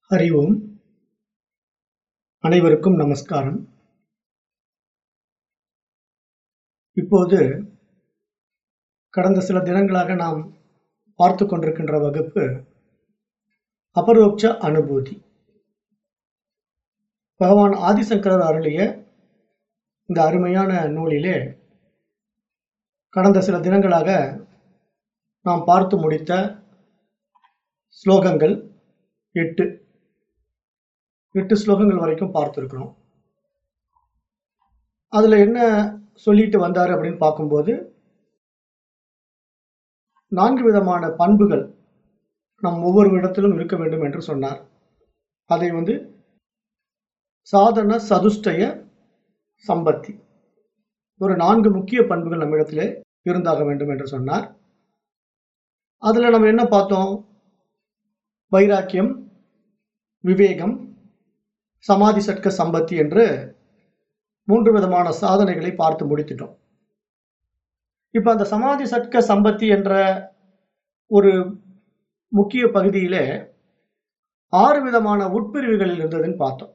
ஹரி ஓம் அனைவருக்கும் நமஸ்காரம் இப்போது கடந்த சில தினங்களாக நாம் பார்த்து கொண்டிருக்கின்ற வகுப்பு அபரோக்ஷ அனுபூதி பகவான் ஆதிசங்கரர் அருளிய இந்த அருமையான நூலிலே கடந்த சில தினங்களாக நாம் பார்த்து முடித்த ஸ்லோகங்கள் எட்டு எட்டு ஸ்லோகங்கள் வரைக்கும் பார்த்துருக்குறோம் அதில் என்ன சொல்லிட்டு வந்தார் அப்படின்னு பார்க்கும்போது நான்கு விதமான பண்புகள் நம் ஒவ்வொரு இடத்திலும் இருக்க வேண்டும் என்று சொன்னார் அதை வந்து சாதன சதுஷ்டய சம்பத்தி ஒரு நான்கு முக்கிய பண்புகள் நம்மிடத்திலே இருந்தாக வேண்டும் என்று சொன்னார் அதில் நம்ம என்ன பார்த்தோம் வைராக்கியம் விவேகம் சமாதி சட்க சம்பத்தி என்று மூன்று விதமான சாதனைகளை பார்த்து முடித்துட்டோம் இப்ப அந்த சமாதி சட்க சம்பத்தி என்ற ஒரு முக்கிய பகுதியிலே ஆறு விதமான உட்பிரிவுகளில் இருந்ததுன்னு பார்த்தோம்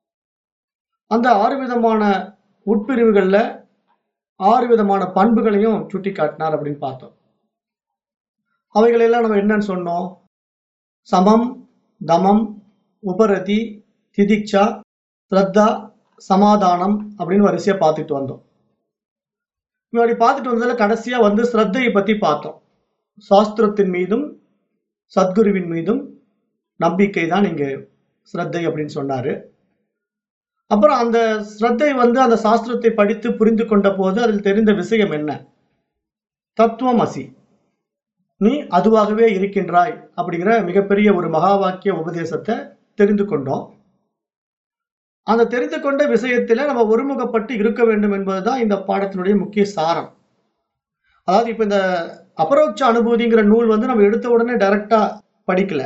அந்த ஆறு விதமான உட்பிரிவுகள்ல ஆறு விதமான பண்புகளையும் சுட்டி காட்டினார் அப்படின்னு பார்த்தோம் அவைகளெல்லாம் நம்ம என்னன்னு சொன்னோம் சமம் தமம் உபரதி திதிக்ஷா ஸ்ரத்தா சமாதானம் அப்படின்னு வரிசையா பார்த்துட்டு வந்தோம் இப்படி பார்த்துட்டு வந்ததுல கடைசியா வந்து ஸ்ரத்தையை பத்தி பார்த்தோம் சாஸ்திரத்தின் மீதும் சத்குருவின் மீதும் நம்பிக்கை தான் இங்க ஸ்ரத்தை அப்படின்னு சொன்னாரு அப்புறம் அந்த ஸ்ரத்தை வந்து அந்த சாஸ்திரத்தை படித்து புரிந்து கொண்ட போது அதில் தெரிந்த விஷயம் என்ன தத்துவம் அசி நீ அதுவாகவே இருக்கின்றாய் அப்படிங்கிற மிகப்பெரிய ஒரு மகா வாக்கிய உபதேசத்தை தெரிந்து கொண்டோம் அந்த தெரிந்து கொண்ட விஷயத்துல நம்ம ஒருமுகப்பட்டு இருக்க வேண்டும் என்பதுதான் இந்த பாடத்தினுடைய முக்கிய சாரம் அதாவது இப்ப இந்த அபரோட்ச அனுபூதிங்கிற நூல் வந்து நம்ம எடுத்த உடனே டைரக்டா படிக்கல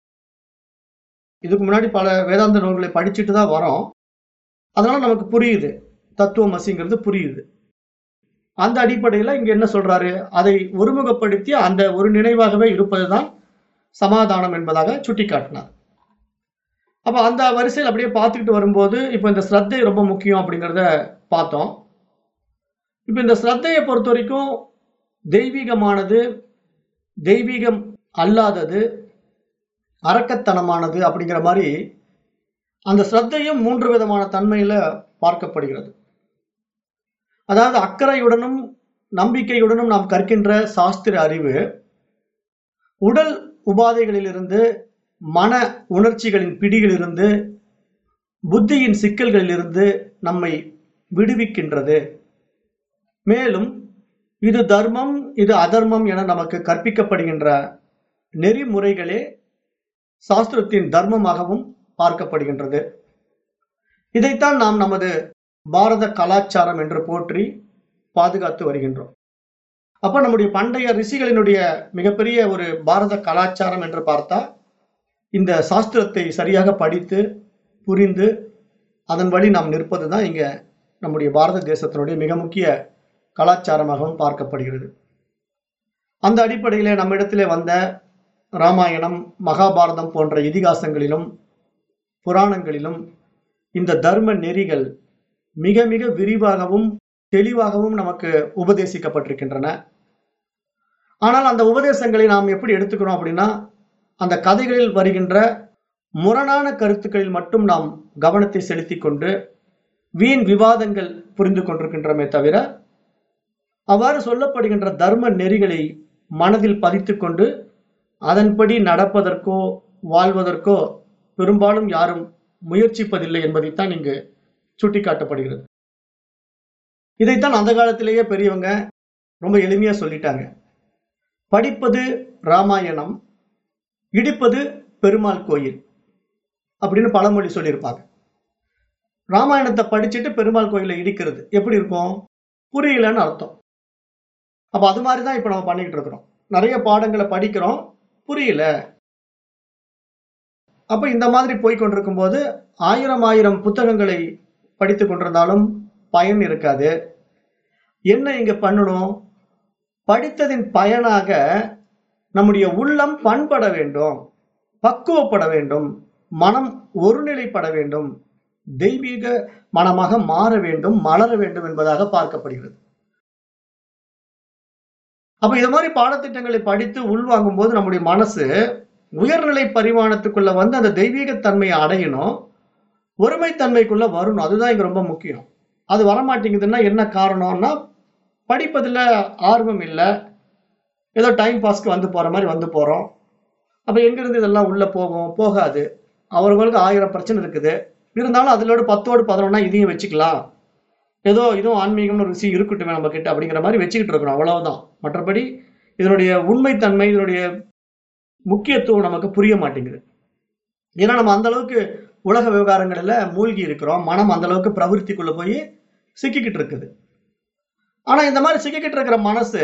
இதுக்கு முன்னாடி பல வேதாந்த நூல்களை படிச்சுட்டு தான் வரோம் அதனால நமக்கு புரியுது தத்துவமசிங்கிறது புரியுது அந்த அடிப்படையில இங்க என்ன சொல்றாரு அதை ஒருமுகப்படுத்தி அந்த ஒரு நினைவாகவே இருப்பதுதான் சமாதானம் என்பதாக சுட்டிக்காட்டினார் அப்ப அந்த வரிசையில் அப்படியே பார்த்துக்கிட்டு வரும்போது இப்ப இந்த ஸ்ரத்தை ரொம்ப முக்கியம் அப்படிங்கிறத பார்த்தோம் இப்ப இந்த ஸ்ரத்தையை பொறுத்த வரைக்கும் தெய்வீகமானது தெய்வீகம் அல்லாதது அரக்கத்தனமானது அப்படிங்கிற மாதிரி அந்த ஸ்ரத்தையும் மூன்று விதமான தன்மையில பார்க்கப்படுகிறது அதாவது அக்கறையுடனும் நம்பிக்கையுடனும் நாம் கற்கின்ற சாஸ்திர அறிவு உடல் உபாதைகளிலிருந்து மன உணர்ச்சிகளின் பிடியிலிருந்து புத்தியின் சிக்கல்களிலிருந்து நம்மை விடுவிக்கின்றது மேலும் இது தர்மம் இது அதர்மம் என நமக்கு கற்பிக்கப்படுகின்ற நெறிமுறைகளே சாஸ்திரத்தின் தர்மமாகவும் பார்க்கப்படுகின்றது இதைத்தான் நாம் நமது பாரத கலாச்சாரம் என்று போற்றி பாதுகாத்து வருகின்றோம் அப்ப நம்முடைய பண்டைய ரிஷிகளினுடைய மிகப்பெரிய ஒரு பாரத கலாச்சாரம் என்று பார்த்தா இந்த சாஸ்திரத்தை சரியாக படித்து புரிந்து அதன் வழி நாம் நிற்பது தான் இங்க நம்முடைய பாரத தேசத்தினுடைய மிக முக்கிய கலாச்சாரமாகவும் பார்க்கப்படுகிறது அந்த அடிப்படையிலே நம்மிடத்திலே வந்த ராமாயணம் மகாபாரதம் போன்ற இதிகாசங்களிலும் புராணங்களிலும் இந்த தர்ம நெறிகள் மிக மிக விரிவாகவும் தெளிவாகவும் நமக்கு உபதேசிக்கப்பட்டிருக்கின்றன ஆனால் அந்த உபதேசங்களை நாம் எப்படி எடுத்துக்கிறோம் அப்படின்னா அந்த கதைகளில் வருகின்ற முரணான கருத்துக்களில் மட்டும் நாம் கவனத்தை செலுத்தி கொண்டு வீண் விவாதங்கள் புரிந்து கொண்டிருக்கின்றமே தவிர அவ்வாறு சொல்லப்படுகின்ற தர்ம நெறிகளை மனதில் பதித்து கொண்டு அதன்படி நடப்பதற்கோ வாழ்வதற்கோ பெரும்பாலும் யாரும் முயற்சிப்பதில்லை என்பதைத்தான் இங்கு சுட்டிக்காட்டப்படுகிறது இதைத்தான் அந்த காலத்திலேயே பெரியவங்க ரொம்ப எளிமையா சொல்லிட்டாங்க படிப்பது ராமாயணம் இடிப்பது பெருமாள் கோயில் அப்படின்னு பழமொழி சொல்லியிருப்பாங்க ராமாயணத்தை படிச்சுட்டு பெருமாள் கோயிலை இடிக்கிறது எப்படி இருக்கும் புரியலன்னு அர்த்தம் அப்ப அது மாதிரி தான் இப்ப நம்ம பண்ணிக்கிட்டு இருக்கிறோம் நிறைய பாடங்களை படிக்கிறோம் புரியல அப்ப இந்த மாதிரி போய் கொண்டிருக்கும் போது ஆயிரம் ஆயிரம் புத்தகங்களை படித்து கொண்டிருந்தாலும் பயன் இருக்காது என்ன இங்க பண்ணணும் படித்ததின் பயனாக நம்முடைய உள்ளம் பண்பட வேண்டும் பக்குவப்பட வேண்டும் மனம் ஒருநிலைப்பட வேண்டும் தெய்வீக மனமாக மாற வேண்டும் மலர வேண்டும் என்பதாக பார்க்கப்படுகிறது அப்ப இது மாதிரி பாடத்திட்டங்களை படித்து உள்வாங்கும் போது நம்முடைய மனசு உயர்நிலை பரிமாணத்துக்குள்ள வந்து அந்த தெய்வீக தன்மையை அடையணும் ஒருமைத்தன்மைக்குள்ள வரணும் அதுதான் இங்க ரொம்ப முக்கியம் அது வரமாட்டேங்குதுன்னா என்ன காரணம்னா படிப்பதில் ஆர்வம் இல்லை ஏதோ டைம் பாஸ்க்கு வந்து போற மாதிரி வந்து போறோம் அப்ப எங்கிருந்து இதெல்லாம் உள்ள போகும் போகாது அவர்களுக்கு ஆயிரம் பிரச்சனை இருக்குது இருந்தாலும் அதிலோட பத்தோடு பதினொன்னா இதையும் வச்சுக்கலாம் ஏதோ இதுவும் ஆன்மீகம்னு ஒரு விஷயம் இருக்கட்டுமே நம்ம கிட்ட அப்படிங்கிற மாதிரி வச்சுக்கிட்டு இருக்கிறோம் அவ்வளவுதான் மற்றபடி இதனுடைய உண்மைத்தன்மை இதனுடைய முக்கியத்துவம் நமக்கு புரிய மாட்டேங்குது ஏன்னா நம்ம அந்த அளவுக்கு உலக விவகாரங்களில் மூழ்கி இருக்கிறோம் மனம் அந்த அளவுக்கு பிரவருத்திக்குள்ள போய் சிக்கிக்கிட்டு இருக்குது ஆனா இந்த மாதிரி சிக்கிக்கிட்டு இருக்கிற மனசு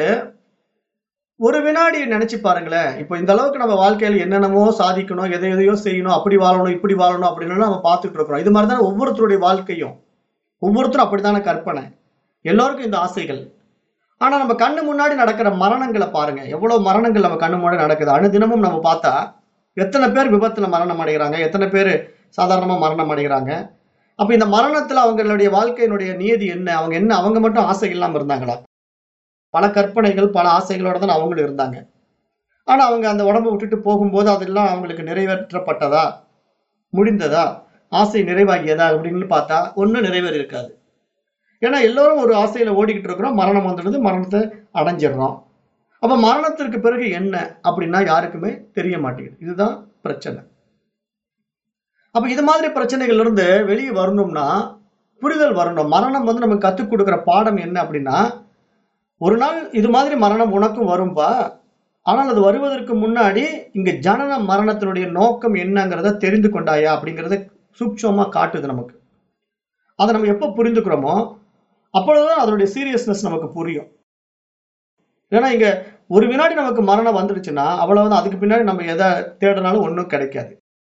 ஒரு வினாடி நினைச்சு பாருங்களேன் இப்போ இந்த அளவுக்கு நம்ம வாழ்க்கையில என்னென்னமோ சாதிக்கணும் எதை எதையோ செய்யணும் அப்படி வாழணும் இப்படி வாழணும் அப்படின்னு நம்ம பார்த்துட்டு இருக்கிறோம் இது மாதிரி தான் ஒவ்வொருத்தருடைய வாழ்க்கையும் ஒவ்வொருத்தரும் அப்படித்தானே கற்பனை எல்லோருக்கும் இந்த ஆசைகள் ஆனா நம்ம கண்ணு முன்னாடி நடக்கிற மரணங்களை பாருங்க எவ்வளவு மரணங்கள் நம்ம கண்ணு முன்னாடி நடக்குது அனுதினமும் நம்ம பார்த்தா எத்தனை பேர் விபத்துல மரணம் அடைகிறாங்க எத்தனை பேர் சாதாரணமா மரணம் அடைகிறாங்க அப்ப இந்த மரணத்துல அவங்களுடைய வாழ்க்கையினுடைய நியதி என்ன அவங்க என்ன அவங்க மட்டும் ஆசை இல்லாம இருந்தாங்களா பல கற்பனைகள் பல ஆசைகளோட தான் அவங்களும் இருந்தாங்க ஆனா அவங்க அந்த உடம்பை விட்டுட்டு போகும்போது அதெல்லாம் அவங்களுக்கு நிறைவேற்றப்பட்டதா முடிந்ததா ஆசை நிறைவாகியதா அப்படின்னு பார்த்தா ஒன்றும் நிறைவேறி இருக்காது ஏன்னா எல்லோரும் ஒரு ஆசையில ஓடிக்கிட்டு இருக்கிறோம் மரணம் வந்துடுது மரணத்தை அடைஞ்சிடுறோம் அப்ப மரணத்திற்கு பிறகு என்ன அப்படின்னா யாருக்குமே தெரிய மாட்டேங்குது இதுதான் பிரச்சனை அப்ப இது மாதிரி பிரச்சனைகள்ல இருந்து வெளியே வரணும்னா புரிதல் வரணும் மரணம் வந்து நமக்கு கத்துக் கொடுக்குற பாடம் என்ன அப்படின்னா ஒரு நாள் இது மாதிரி மரணம் உனக்கும் வரும்பா ஆனால் அது வருவதற்கு முன்னாடி இங்க ஜனன மரணத்தினுடைய நோக்கம் என்னங்கிறத தெரிந்து கொண்டாயா அப்படிங்கறத சூக்ஷமா காட்டுது நமக்கு அதை நம்ம எப்போ புரிந்துக்கிறோமோ அப்பொழுதுதான் அதனுடைய சீரியஸ்னஸ் நமக்கு புரியும் ஏன்னா இங்க ஒரு வினாடி நமக்கு மரணம் வந்துடுச்சுன்னா அவ்வளவுதான் அதுக்கு பின்னாடி நம்ம எதை தேடினாலும் ஒன்றும் கிடைக்காது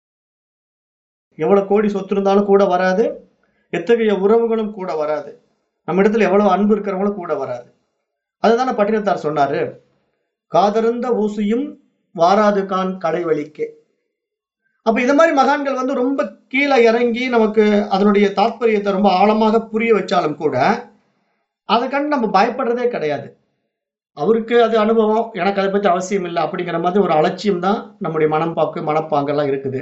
எவ்வளவு கோடி சொத்து இருந்தாலும் கூட வராது எத்தகைய உறவுகளும் கூட வராது நம்ம இடத்துல எவ்வளவு அன்பு இருக்கிறவங்களும் கூட வராது அதுதானே பட்டினத்தார் சொன்னாரு காதருந்த ஊசியும் வாராது கான் கடைவழிக்கே அப்ப இந்த மாதிரி மகான்கள் வந்து ரொம்ப கீழே இறங்கி நமக்கு அதனுடைய தாற்பயத்தை ரொம்ப ஆழமாக புரிய வச்சாலும் கூட அதை கண்டு நம்ம பயப்படுறதே கிடையாது அவருக்கு அது அனுபவம் எனக்கு அதை பத்தி அவசியம் இல்லை அப்படிங்கிற மாதிரி ஒரு அலட்சியம் தான் நம்முடைய மனப்பாக்கு மனப்பாங்கெல்லாம் இருக்குது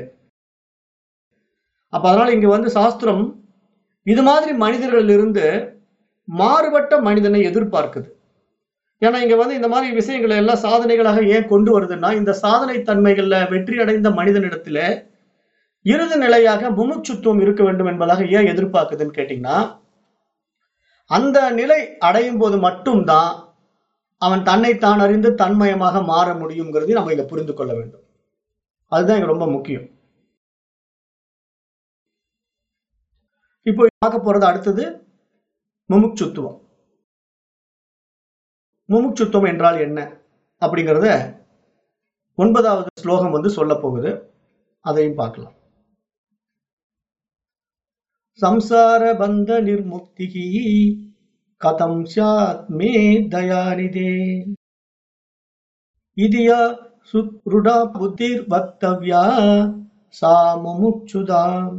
அப்ப அதனால இங்க வந்து சாஸ்திரம் இது மாதிரி மனிதர்கள் இருந்து மாறுபட்ட மனிதனை எதிர்பார்க்குது ஏன்னா இங்க வந்து இந்த மாதிரி விஷயங்களை எல்லாம் சாதனைகளாக ஏன் கொண்டு வருதுன்னா இந்த சாதனை தன்மைகள்ல வெற்றி அடைந்த மனிதனிடத்துல இறுதி நிலையாக முமுட்சுத்துவம் இருக்க வேண்டும் என்பதாக ஏன் எதிர்பார்க்குதுன்னு கேட்டீங்கன்னா அந்த நிலை அடையும் போது மட்டும்தான் அவன் தன்னைத்தான் அறிந்து தன்மயமாக மாற முடியுங்கிறதையும் நம்ம இங்க புரிந்து கொள்ள வேண்டும் அதுதான் இங்க ரொம்ப முக்கியம் இப்போ பார்க்க போறது அடுத்தது முமுட்சுத்துவம் முமுட்சுத்துவம் என்றால் என்ன அப்படிங்கிறத ஒன்பதாவது ஸ்லோகம் வந்து சொல்ல போகுது அதையும் பார்க்கலாம் சம்சார பந்த நிர்முக்திகி கதம் சாத் மே தயாநிதே இதியா சுருடா புத்திர் வக்தவ்யா சா முமுட்சுதாம்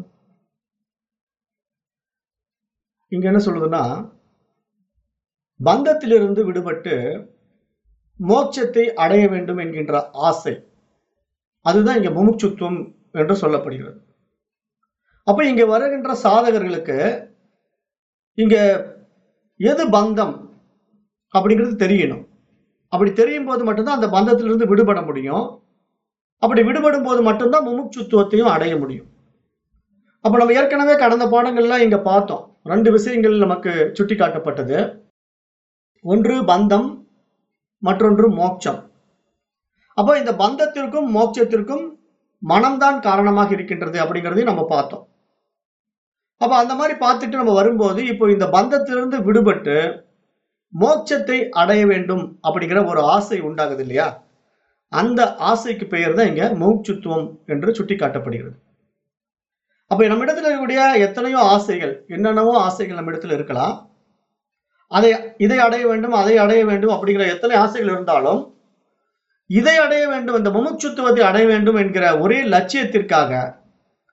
இங்க என்ன சொல்லுதுன்னா பந்தத்திலிருந்து விடுபட்டு மோட்சத்தை அடைய வேண்டும் என்கின்ற ஆசை அதுதான் இங்க முமுட்சுத்துவம் என்று சொல்லப்படுகிறது அப்ப இங்க வருகின்ற சாதகர்களுக்கு இங்க எது பந்தம் அப்படிங்கிறது தெரியணும் அப்படி தெரியும் போது மட்டும்தான் அந்த பந்தத்திலிருந்து விடுபட முடியும் அப்படி விடுபடும் போது மட்டும்தான் முமுட்சுத்துவத்தையும் அடைய முடியும் அப்ப நம்ம ஏற்கனவே கடந்த பாடங்கள்ல இங்க பார்த்தோம் ரெண்டு விஷயங்கள் நமக்கு சுட்டி காட்டப்பட்டது ஒன்று பந்தம் மற்றொன்று மோட்சம் அப்போ இந்த பந்தத்திற்கும் மோட்சத்திற்கும் மனம்தான் காரணமாக இருக்கின்றது அப்படிங்கிறதையும் நம்ம பார்த்தோம் அப்ப அந்த மாதிரி பார்த்துட்டு நம்ம வரும்போது இப்போ இந்த பந்தத்திலிருந்து விடுபட்டு மோட்சத்தை அடைய வேண்டும் அப்படிங்கிற ஒரு ஆசை உண்டாகுது இல்லையா அந்த ஆசைக்கு பெயர் தான் இங்க மோட்சுத்துவம் என்று சுட்டி காட்டப்படுகிறது அப்ப நம்ம இடத்துல இருக்கக்கூடிய எத்தனையோ ஆசைகள் என்னென்னவோ ஆசைகள் நம்ம இடத்துல இருக்கலாம் அதை இதை அடைய வேண்டும் அதை அடைய வேண்டும் அப்படிங்கிற எத்தனை ஆசைகள் இருந்தாலும் இதை அடைய வேண்டும் இந்த முமுட்சுத்துவத்தை அடைய வேண்டும் என்கிற ஒரே லட்சியத்திற்காக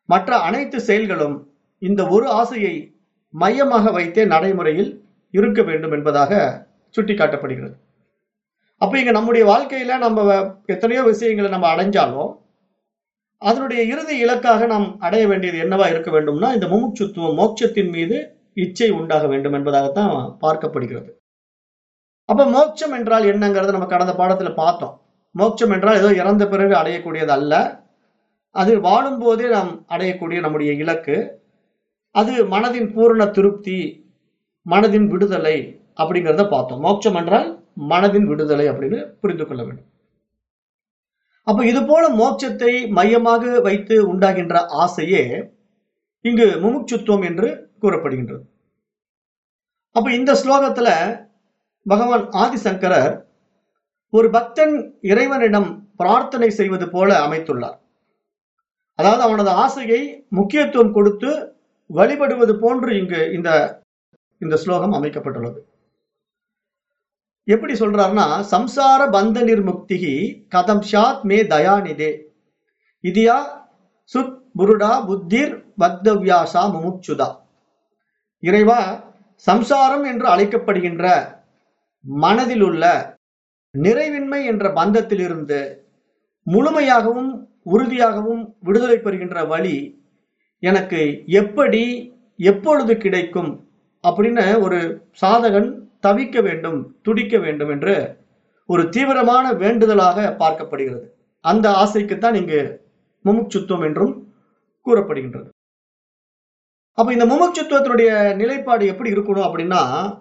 மற்ற அனைத்து செயல்களும் இந்த ஒரு ஆசையை மையமாக வைத்தே நடைமுறையில் இருக்க வேண்டும் என்பதாக சுட்டிக்காட்டப்படுகிறது அப்ப இங்க நம்முடைய வாழ்க்கையில நம்ம எத்தனையோ விஷயங்களை நம்ம அடைஞ்சாலும் அதனுடைய இறுதி இலக்காக நாம் அடைய வேண்டியது என்னவா இருக்க வேண்டும்னா இந்த முமுட்சுத்துவம் மோட்சத்தின் மீது இச்சை உண்டாக வேண்டும் என்பதாகத்தான் பார்க்கப்படுகிறது அப்ப மோட்சம் என்றால் என்னங்கிறத நம்ம கடந்த பாடத்துல பார்த்தோம் மோட்சம் என்றால் ஏதோ இறந்த பிறகு அடையக்கூடியது அல்ல அது வாழும் போதே நாம் அடையக்கூடிய நம்முடைய இலக்கு அது மனதின் பூரண திருப்தி மனதின் விடுதலை அப்படிங்கிறத பார்த்தோம் மோட்சம் என்றால் மனதின் விடுதலை அப்படின்னு புரிந்து கொள்ள வேண்டும் அப்ப இது போல மோட்சத்தை மையமாக வைத்து உண்டாகின்ற ஆசையே இங்கு முமுட்சுத்துவம் என்று கூறப்படுகின்றது அப்ப இந்த ஸ்லோகத்துல பகவான் ஆதிசங்கரர் ஒரு பக்தன் இறைவனிடம் பிரார்த்தனை செய்வது போல அமைத்துள்ளார் அதாவது அவனது ஆசையை முக்கியத்துவம் கொடுத்து வழிபடுவது போன்று இங்கு இந்த இந்த ஸ்லோகம் அமைக்கப்பட்டுள்ளது எப்படி சொல்றாருன்னா சம்சார பந்த நிர்முக்திகி கதம் ஷாத் மே தயாநிதே இதியா சுத் புருடா புத்திர் பக்தவ்யாசா முமுட்சுதா இறைவா சம்சாரம் என்று அழைக்கப்படுகின்ற மனதில் உள்ள நிறைவின்மை என்ற பந்தத்திலிருந்து முழுமையாகவும் உறுதியாகவும் விடுதலை பெறுகின்ற வழி எனக்கு எப்படி எப்பொழுது கிடைக்கும் அப்படின்னு ஒரு சாதகன் தவிக்க வேண்டும் துடிக்க வேண்டும் என்று ஒரு தீவிரமான வேண்டுதலாக பார்க்கப்படுகிறது அந்த ஆசைக்குத்தான் இங்கு முமுட்சுத்துவம் என்றும் கூறப்படுகின்றது அப்ப இந்த முமுட்சுத்துவத்தினுடைய நிலைப்பாடு எப்படி இருக்கணும் அப்படின்னா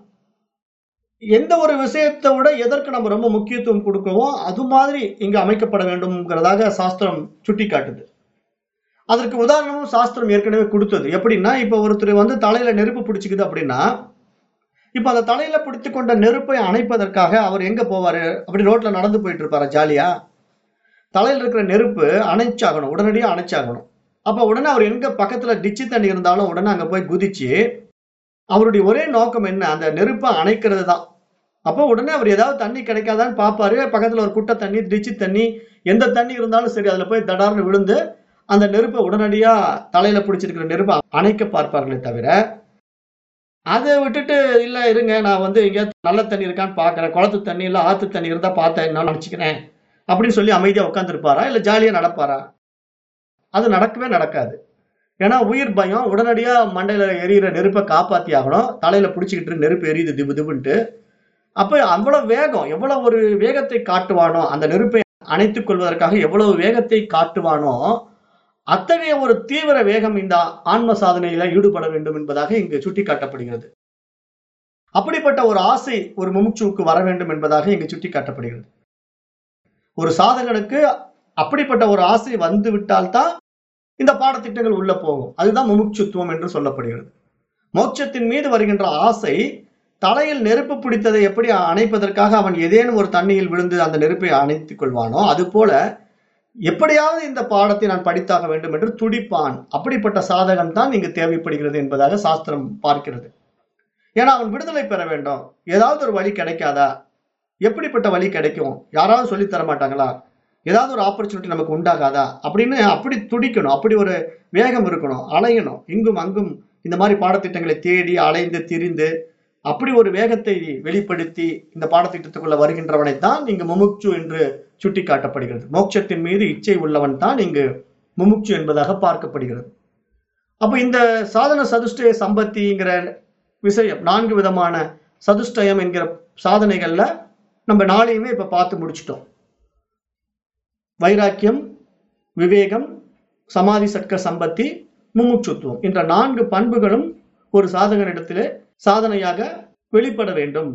எந்த ஒரு விஷயத்தை விட எதற்கு நம்ம ரொம்ப முக்கியத்துவம் கொடுக்கவோ அது மாதிரி இங்கு அமைக்கப்பட வேண்டும்ங்கிறதாக சாஸ்திரம் சுட்டி காட்டுது அதற்கு உதாரணமும் சாஸ்திரம் ஏற்கனவே கொடுத்தது எப்படின்னா இப்ப ஒருத்தர் வந்து தலையில நெருப்பு பிடிச்சிக்குது அப்படின்னா இப்ப அந்த தலையில பிடித்து கொண்ட நெருப்பை அணைப்பதற்காக அவர் எங்க போவாரு அப்படி ரோட்ல நடந்து போயிட்டு இருப்பாரு ஜாலியா தலையில இருக்கிற நெருப்பு அணைச்சாகணும் உடனடியாக அணைச்சாகணும் அப்ப உடனே அவர் எங்க பக்கத்துல டிச்சு தண்ணி இருந்தாலும் உடனே அங்க போய் குதிச்சு அவருடைய ஒரே நோக்கம் என்ன அந்த நெருப்பை அணைக்கிறது தான் அப்போ உடனே அவர் ஏதாவது தண்ணி கிடைக்காதான்னு பார்ப்பாரு பக்கத்துல ஒரு குட்டை தண்ணி டிச்சு தண்ணி எந்த தண்ணி இருந்தாலும் சரி அதுல போய் தடார்னு விழுந்து அந்த நெருப்பை உடனடியா தலையில பிடிச்சிருக்கிற நெருப்பை அணைக்க பார்ப்பார்களே தவிர அதை விட்டுட்டு இல்ல இருங்க நான் வந்து எங்கேயாவது நல்ல தண்ணி இருக்கான்னு பாக்குறேன் குளத்து தண்ணி இல்ல ஆத்து தண்ணி இருந்தா பார்த்தேன் நான் நினைச்சுக்கிறேன் அப்படின்னு சொல்லி அமைதியா உட்காந்துருப்பாரா இல்ல ஜாலியா நடப்பாரா அது நடக்கவே நடக்காது ஏன்னா உயிர் பயம் உடனடியா மண்டையில எரியிற நெருப்பை காப்பாத்தி ஆகணும் தலையில பிடிச்சிக்கிட்டு நெருப்பு எரியுது திபு திபுன்ட்டு அப்ப அவ்வளவு வேகம் எவ்வளவு ஒரு வேகத்தை காட்டுவானோ அந்த நெருப்பை அணைத்துக் கொள்வதற்காக எவ்வளவு வேகத்தை காட்டுவானோ அத்தகைய ஒரு தீவிர வேகம் இந்த ஆன்ம சாதனையில ஈடுபட வேண்டும் என்பதாக இங்கு சுட்டிக்காட்டப்படுகிறது அப்படிப்பட்ட ஒரு ஆசை ஒரு முமுட்சுவுக்கு வர வேண்டும் என்பதாக இங்கு சுட்டிக்காட்டப்படுகிறது ஒரு சாதகனுக்கு அப்படிப்பட்ட ஒரு ஆசை வந்து விட்டால்தான் இந்த பாடத்திட்டங்கள் உள்ள போகும் அதுதான் முமுட்சுத்துவம் என்று சொல்லப்படுகிறது மோட்சத்தின் மீது வருகின்ற ஆசை தலையில் நெருப்பு பிடித்ததை எப்படி அணைப்பதற்காக அவன் ஏதேனும் ஒரு தண்ணியில் விழுந்து அந்த நெருப்பை அணைத்துக் கொள்வானோ அது போல எப்படியாவது இந்த பாடத்தை நான் படித்தாக வேண்டும் என்று துடிப்பான் அப்படிப்பட்ட சாதகன் தான் இங்கு தேவைப்படுகிறது என்பதாக சாஸ்திரம் பார்க்கிறது ஏன்னா அவன் விடுதலை பெற வேண்டும் ஏதாவது ஒரு வழி கிடைக்காதா எப்படிப்பட்ட வழி கிடைக்கும் யாராவது சொல்லித் தர மாட்டாங்களா ஏதாவது ஒரு ஆப்பர்ச்சுனிட்டி நமக்கு உண்டாகாதா அப்படின்னு அப்படி துடிக்கணும் அப்படி ஒரு வேகம் இருக்கணும் அலையணும் இங்கும் அங்கும் இந்த மாதிரி பாடத்திட்டங்களை தேடி அலைந்து திரிந்து அப்படி ஒரு வேகத்தை வெளிப்படுத்தி இந்த பாடத்திட்டத்துக்குள்ள வருகின்றவனை தான் இங்கு முமுட்சு என்று சுட்டிக்காட்டப்படுகிறது மோட்சத்தின் மீது இச்சை உள்ளவன் தான் இங்கு முமுட்சு என்பதாக பார்க்கப்படுகிறது அப்ப இந்த சாதன சதுஷ்டய சம்பத்திங்கிற விஷயம் நான்கு விதமான சதுஷ்டயம் என்கிற சாதனைகள்ல நம்ம நாளையுமே இப்ப பார்த்து முடிச்சிட்டோம் வைராக்கியம் விவேகம் சமாதி சட்க சம்பத்தி முமுட்சுத்துவம் என்ற நான்கு பண்புகளும் ஒரு சாதகனிடத்திலே சாதனையாக வெளிப்பட வேண்டும்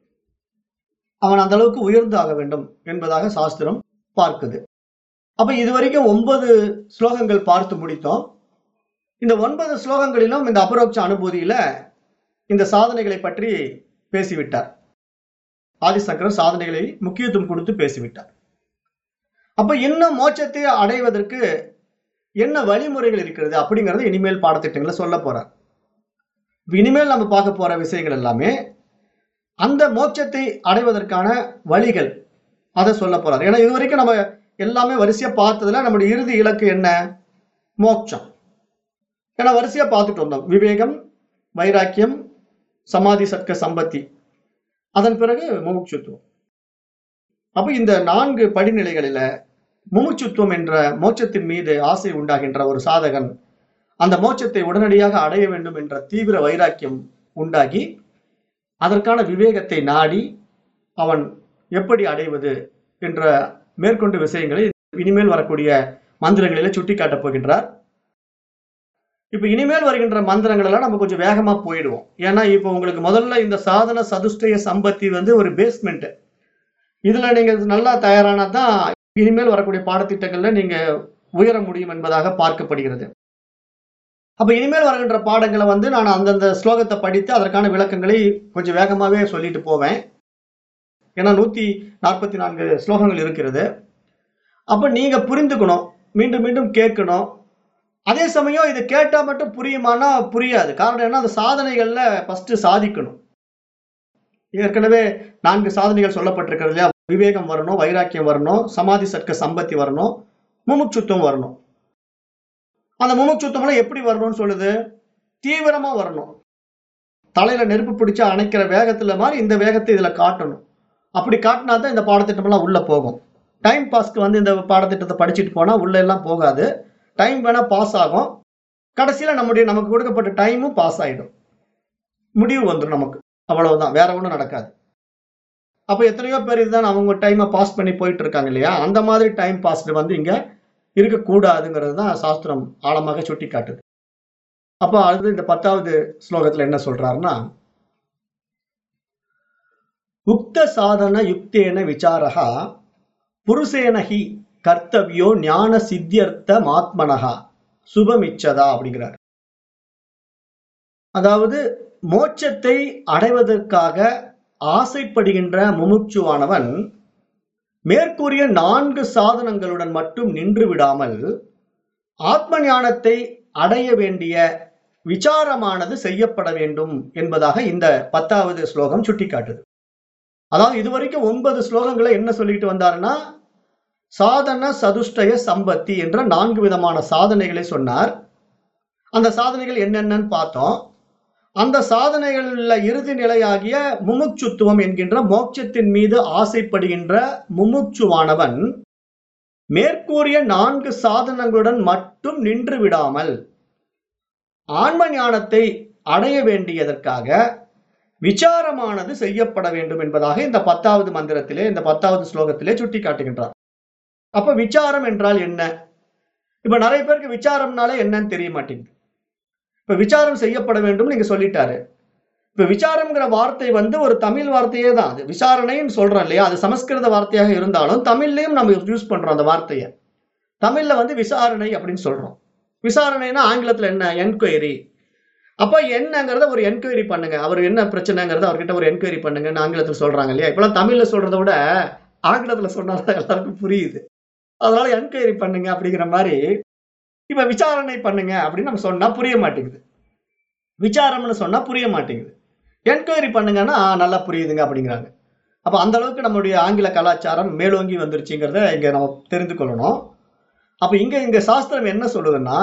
அவன் அந்த அளவுக்கு உயர்ந்து ஆக வேண்டும் என்பதாக சாஸ்திரம் பார்க்குது அப்ப இதுவரைக்கும் ஒன்பது ஸ்லோகங்கள் பார்த்து முடித்தோம் இந்த ஒன்பது ஸ்லோகங்களிலும் இந்த அபரோக்ஷ அனுபூதியில இந்த சாதனைகளை பற்றி பேசிவிட்டார் ஆதிசங்கரர் சாதனைகளை முக்கியத்துவம் கொடுத்து பேசிவிட்டார் அப்ப இன்னும் மோட்சத்தை அடைவதற்கு என்ன வழிமுறைகள் இருக்கிறது அப்படிங்கறத இனிமேல் பாடத்திட்டங்களை சொல்ல போறார் இனிமேல் நம்ம பார்க்க போற விஷயங்கள் எல்லாமே அந்த மோட்சத்தை அடைவதற்கான வழிகள் அதை சொல்ல போறார் ஏன்னா இது வரைக்கும் நம்ம எல்லாமே வரிசையா பார்த்ததுல நம்முடைய இறுதி இலக்கு என்ன மோட்சம் ஏன்னா வரிசையா பார்த்துட்டு வந்தோம் விவேகம் வைராக்கியம் சமாதி சட்க சம்பத்தி அதன் பிறகு முமுட்சுத்துவம் அப்ப இந்த நான்கு படிநிலைகளில முமுட்சுத்துவம் என்ற மோட்சத்தின் மீது ஆசை உண்டாகின்ற ஒரு சாதகன் அந்த மோட்சத்தை உடனடியாக அடைய வேண்டும் என்ற தீவிர வைராக்கியம் உண்டாகி அதற்கான விவேகத்தை நாடி அவன் எப்படி அடைவது என்ற மேற்கொண்டு விஷயங்களை இனிமேல் வரக்கூடிய மந்திரங்களில சுட்டி காட்டப் போகின்றார் இப்ப இனிமேல் வருகின்ற மந்திரங்கள் எல்லாம் நம்ம கொஞ்சம் வேகமா போயிடுவோம் ஏன்னா இப்போ உங்களுக்கு முதல்ல இந்த சாதன சதுஷ்டய சம்பத்தி வந்து ஒரு பேஸ்மெண்ட் இதுல நீங்க நல்லா தயாரானா தான் இனிமேல் வரக்கூடிய பாடத்திட்டங்கள்ல நீங்க உயர முடியும் என்பதாக பார்க்கப்படுகிறது அப்ப இனிமேல் வருகின்ற பாடங்களை வந்து நான் அந்தந்த ஸ்லோகத்தை படித்து அதற்கான விளக்கங்களை கொஞ்சம் வேகமாவே சொல்லிட்டு போவேன் ஏன்னா நூத்தி நாற்பத்தி நான்கு ஸ்லோகங்கள் இருக்கிறது அப்ப நீங்க புரிந்துக்கணும் மீண்டும் மீண்டும் கேட்கணும் அதே சமயம் இது கேட்டா மட்டும் புரியுமானா புரியாது காரணம் என்ன அந்த சாதனைகள்ல ஃபர்ஸ்ட் சாதிக்கணும் ஏற்கனவே நான்கு சாதனைகள் சொல்லப்பட்டிருக்கிறது இல்லையா விவேகம் வரணும் வைராக்கியம் வரணும் சமாதி சட்க சம்பத்தி வரணும் முமுட்சுத்துவம் வரணும் அந்த முமுட்சுத்தம்லாம் எப்படி வரணும்னு சொல்லுது தீவிரமா வரணும் தலையில நெருப்பு பிடிச்சு அணைக்கிற வேகத்துல மாதிரி இந்த வேகத்தை இதுல காட்டணும் அப்படி காட்டினா தான் இந்த பாடத்திட்டம்லாம் உள்ள போகும் டைம் பாஸ்க்கு வந்து இந்த பாடத்திட்டத்தை படிச்சுட்டு போனா உள்ள எல்லாம் போகாது டைம் வேணா பாஸ் ஆகும் கடைசியில நம்முடைய நமக்கு கொடுக்கப்பட்ட டைமும் பாஸ் ஆயிடும் முடிவு வந்துடும் நமக்கு அவ்வளவுதான் வேற ஒன்றும் நடக்காது அப்ப எத்தனையோ பேர் இதுதான் அவங்க டைமை பாஸ் பண்ணி போயிட்டு இருக்காங்க இல்லையா அந்த மாதிரி டைம் பாஸ்டு வந்து இங்க இருக்கக்கூடாதுங்கிறது தான் சாஸ்திரம் ஆழமாக சுட்டி காட்டுது அப்போ அடுத்து இந்த பத்தாவது ஸ்லோகத்துல என்ன சொல்றாருன்னா உக்த சாதன யுக்தேன விசாரகா புருஷேன ஹி கர்த்தவியோ ஞான சித்தியர்த்த மாத்மனகா சுபமிச்சதா அப்படிங்கிறார் அதாவது மோட்சத்தை அடைவதற்காக ஆசைப்படுகின்ற முமுட்சுவானவன் மேற்கூறிய நான்கு சாதனங்களுடன் மட்டும் நின்று விடாமல் ஆத்ம ஞானத்தை அடைய வேண்டிய விசாரமானது செய்யப்பட வேண்டும் என்பதாக இந்த பத்தாவது ஸ்லோகம் சுட்டிக்காட்டுது அதாவது இதுவரைக்கும் ஒன்பது ஸ்லோகங்களை என்ன சொல்லிட்டு வந்தாருன்னா சாதன சதுஷ்டய சம்பத்தி என்ற நான்கு விதமான சாதனைகளை சொன்னார் அந்த சாதனைகள் என்னென்னன்னு பார்த்தோம் அந்த சாதனைகளில் இறுதி நிலையாகிய முமுட்சுத்துவம் என்கின்ற மோட்சத்தின் மீது ஆசைப்படுகின்ற முமுட்சுவானவன் மேற்கூறிய நான்கு சாதனங்களுடன் மட்டும் நின்று விடாமல் ஆன்ம ஞானத்தை அடைய வேண்டியதற்காக விசாரமானது செய்யப்பட வேண்டும் என்பதாக இந்த பத்தாவது மந்திரத்திலே இந்த பத்தாவது ஸ்லோகத்திலே சுட்டி காட்டுகின்றார் அப்ப விசாரம் என்றால் என்ன இப்ப நிறைய பேருக்கு விசாரம்னாலே என்னன்னு தெரிய மாட்டேங்குது இப்ப விசாரம் செய்யப்பட வேண்டும் நீங்க சொல்லிட்டாரு இப்ப விசாரம்ங்கிற வார்த்தை வந்து ஒரு தமிழ் வார்த்தையே தான் அது விசாரணைன்னு சொல்றோம் இல்லையா அது சமஸ்கிருத வார்த்தையாக இருந்தாலும் தமிழ்லயும் நம்ம யூஸ் பண்றோம் அந்த வார்த்தையை தமிழ்ல வந்து விசாரணை அப்படின்னு சொல்றோம் விசாரணைனா ஆங்கிலத்துல என்ன என்கொயரி அப்ப என்னங்கிறத ஒரு என்கொயரி பண்ணுங்க அவர் என்ன பிரச்சனைங்கிறத அவர்கிட்ட ஒரு என்கொயரி பண்ணுங்கன்னு ஆங்கிலத்துல சொல்றாங்க இல்லையா இப்பெல்லாம் தமிழ்ல சொல்றதை விட ஆங்கிலத்துல சொன்னாதான் எல்லாருக்கும் புரியுது அதனால என்கொயரி பண்ணுங்க அப்படிங்கிற மாதிரி இப்ப விசாரணை பண்ணுங்க அப்படின்னு நம்ம சொன்னா புரிய மாட்டேங்குது விசாரம்னு சொன்னா புரிய மாட்டேங்குது என்கொயரி பண்ணுங்கன்னா "ஆ, நல்லா புரியுதுங்க அப்படிங்கிறாங்க அப்ப அந்த அளவுக்கு நம்மளுடைய ஆங்கில கலாச்சாரம் மேலோங்கி வந்துருச்சுங்கிறத இங்க நம்ம தெரிந்து கொள்ளணும் அப்ப இங்க இங்க சாஸ்திரம் என்ன சொல்லுதுன்னா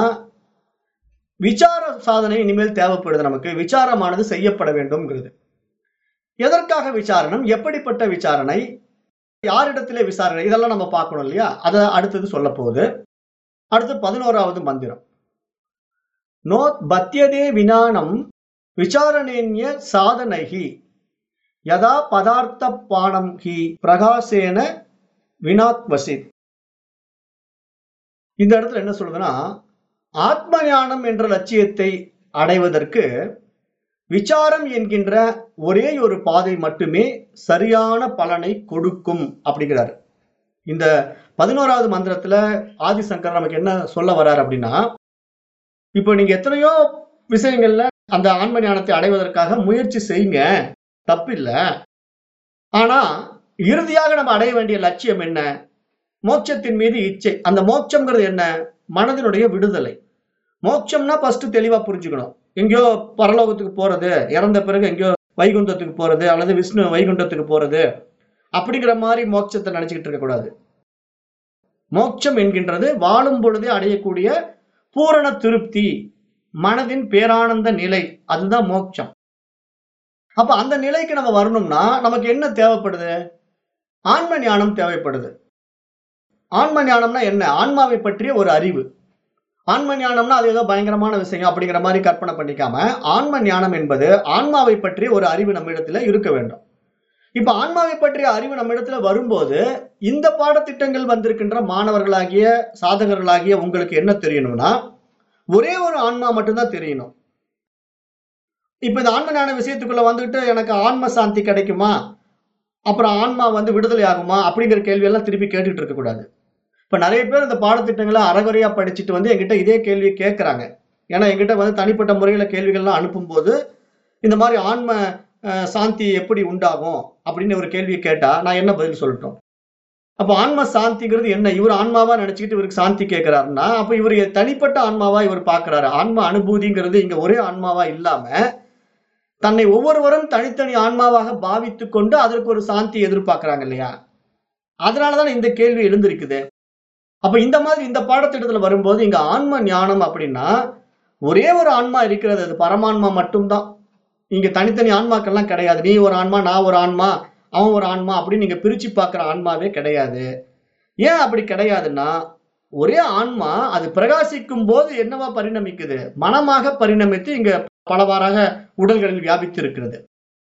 விசார சாதனை இனிமேல் தேவைப்படுது நமக்கு விசாரமானது செய்யப்பட வேண்டும்ங்கிறது எதற்காக விசாரணம் எப்படிப்பட்ட விசாரணை யாரிடத்திலே விசாரணை இதெல்லாம் நம்ம பார்க்கணும் இல்லையா அதை அடுத்தது சொல்ல போகுது அடுத்து பதினோராவது மந்திரம் நோ பத்தியதே வினானம் விசாரணேன்ய சாதனைகி யதா பதார்த்த பானம் ஹி பிரகாசேன வினாத்வசித் இந்த இடத்துல என்ன சொல்லுதுன்னா ஆத்ம ஞானம் என்ற லட்சியத்தை அடைவதற்கு விசாரம் என்கின்ற ஒரே ஒரு பாதை மட்டுமே சரியான பலனை கொடுக்கும் அப்படிங்கிறாரு இந்த பதினோராவது மந்திரத்துல ஆதிசங்கர் நமக்கு என்ன சொல்ல வர்றாரு அப்படின்னா இப்போ நீங்க எத்தனையோ விஷயங்கள்ல அந்த ஆன்ம ஞானத்தை அடைவதற்காக முயற்சி செய்யுங்க தப்பில்ல ஆனா இறுதியாக நம்ம அடைய வேண்டிய லட்சியம் என்ன மோட்சத்தின் மீது இச்சை அந்த மோட்சம்ங்கிறது என்ன மனதினுடைய விடுதலை மோட்சம்னா ஃபர்ஸ்ட் தெளிவா புரிஞ்சுக்கணும் எங்கேயோ பரலோகத்துக்கு போறது இறந்த பிறகு எங்கேயோ வைகுண்டத்துக்கு போறது அல்லது விஷ்ணு வைகுண்டத்துக்கு போறது அப்படிங்கிற மாதிரி மோட்சத்தை நினைச்சுக்கிட்டு இருக்க கூடாது மோட்சம் என்கின்றது வாழும் பொழுதே அடையக்கூடிய பூரண திருப்தி மனதின் பேரானந்த நிலை அதுதான் மோட்சம் அப்ப அந்த நிலைக்கு நம்ம வரணும்னா நமக்கு என்ன தேவைப்படுது ஆன்ம ஞானம் தேவைப்படுது ஆன்ம ஞானம்னா என்ன ஆன்மாவை பற்றிய ஒரு அறிவு ஆன்ம ஞானம்னா அது ஏதோ பயங்கரமான விஷயம் அப்படிங்கிற மாதிரி கற்பனை பண்ணிக்காம ஆன்ம ஞானம் என்பது ஆன்மாவை பற்றிய ஒரு அறிவு நம்ம இடத்துல இருக்க வேண்டும் இப்ப ஆன்மாவை பற்றிய அறிவு நம்ம இடத்துல வரும்போது இந்த பாடத்திட்டங்கள் வந்திருக்கின்ற மாணவர்களாகிய சாதகர்களாகிய உங்களுக்கு என்ன தெரியணும்னா ஒரே ஒரு ஆன்மா மட்டும்தான் தெரியணும் இப்ப இந்த ஆன்ம ஞான விஷயத்துக்குள்ள வந்துட்டு எனக்கு ஆன்ம சாந்தி கிடைக்குமா அப்புறம் ஆன்மா வந்து விடுதலை ஆகுமா அப்படிங்கிற கேள்வி எல்லாம் திருப்பி கேட்டுட்டு இருக்க கூடாது இப்ப நிறைய பேர் இந்த பாடத்திட்டங்களை அறகுறையா படிச்சுட்டு வந்து என்கிட்ட இதே கேள்வி கேட்கறாங்க ஏன்னா என்கிட்ட வந்து தனிப்பட்ட முறையில கேள்விகள்லாம் அனுப்பும்போது இந்த மாதிரி ஆன்ம அஹ், சாந்தி எப்படி உண்டாகும் அப்படின்னு ஒரு கேள்வியை கேட்டா நான் என்ன பதில் சொல்லட்டும் அப்ப ஆன்ம சாந்திங்கிறது என்ன இவர் ஆன்மாவா நினைச்சுக்கிட்டு இவருக்கு சாந்தி கேட்கிறாருன்னா அப்ப இவர் தனிப்பட்ட ஆன்மாவா இவர் பாக்குறாரு ஆன்ம அனுபூதிங்கிறது இங்க ஒரே ஆன்மாவா இல்லாம தன்னை ஒவ்வொருவரும் தனித்தனி ஆன்மாவாக பாவித்து கொண்டு அதற்கு ஒரு சாந்தி எதிர்பார்க்கறாங்க இல்லையா அதனாலதான் இந்த கேள்வி எழுந்திருக்குது அப்ப இந்த மாதிரி இந்த பாடத்திட்டத்துல வரும்போது இங்க ஆன்ம ஞானம் அப்படின்னா ஒரே ஒரு ஆன்மா இருக்கிறது அது பரமான்மா மட்டும்தான் இங்க தனித்தனி ஆன்மாக்கள்லாம் கிடையாது நீ ஒரு ஆன்மா நான் ஒரு ஆன்மா அவன் ஒரு ஆன்மா அப்படின்னு நீங்க பிரிச்சு பார்க்குற ஆன்மாவே கிடையாது ஏன் அப்படி கிடையாதுன்னா ஒரே ஆன்மா அது பிரகாசிக்கும் போது என்னவா பரிணமிக்குது மனமாக பரிணமித்து இங்க பலவாறாக உடல்களில் வியாபித்து இருக்கிறது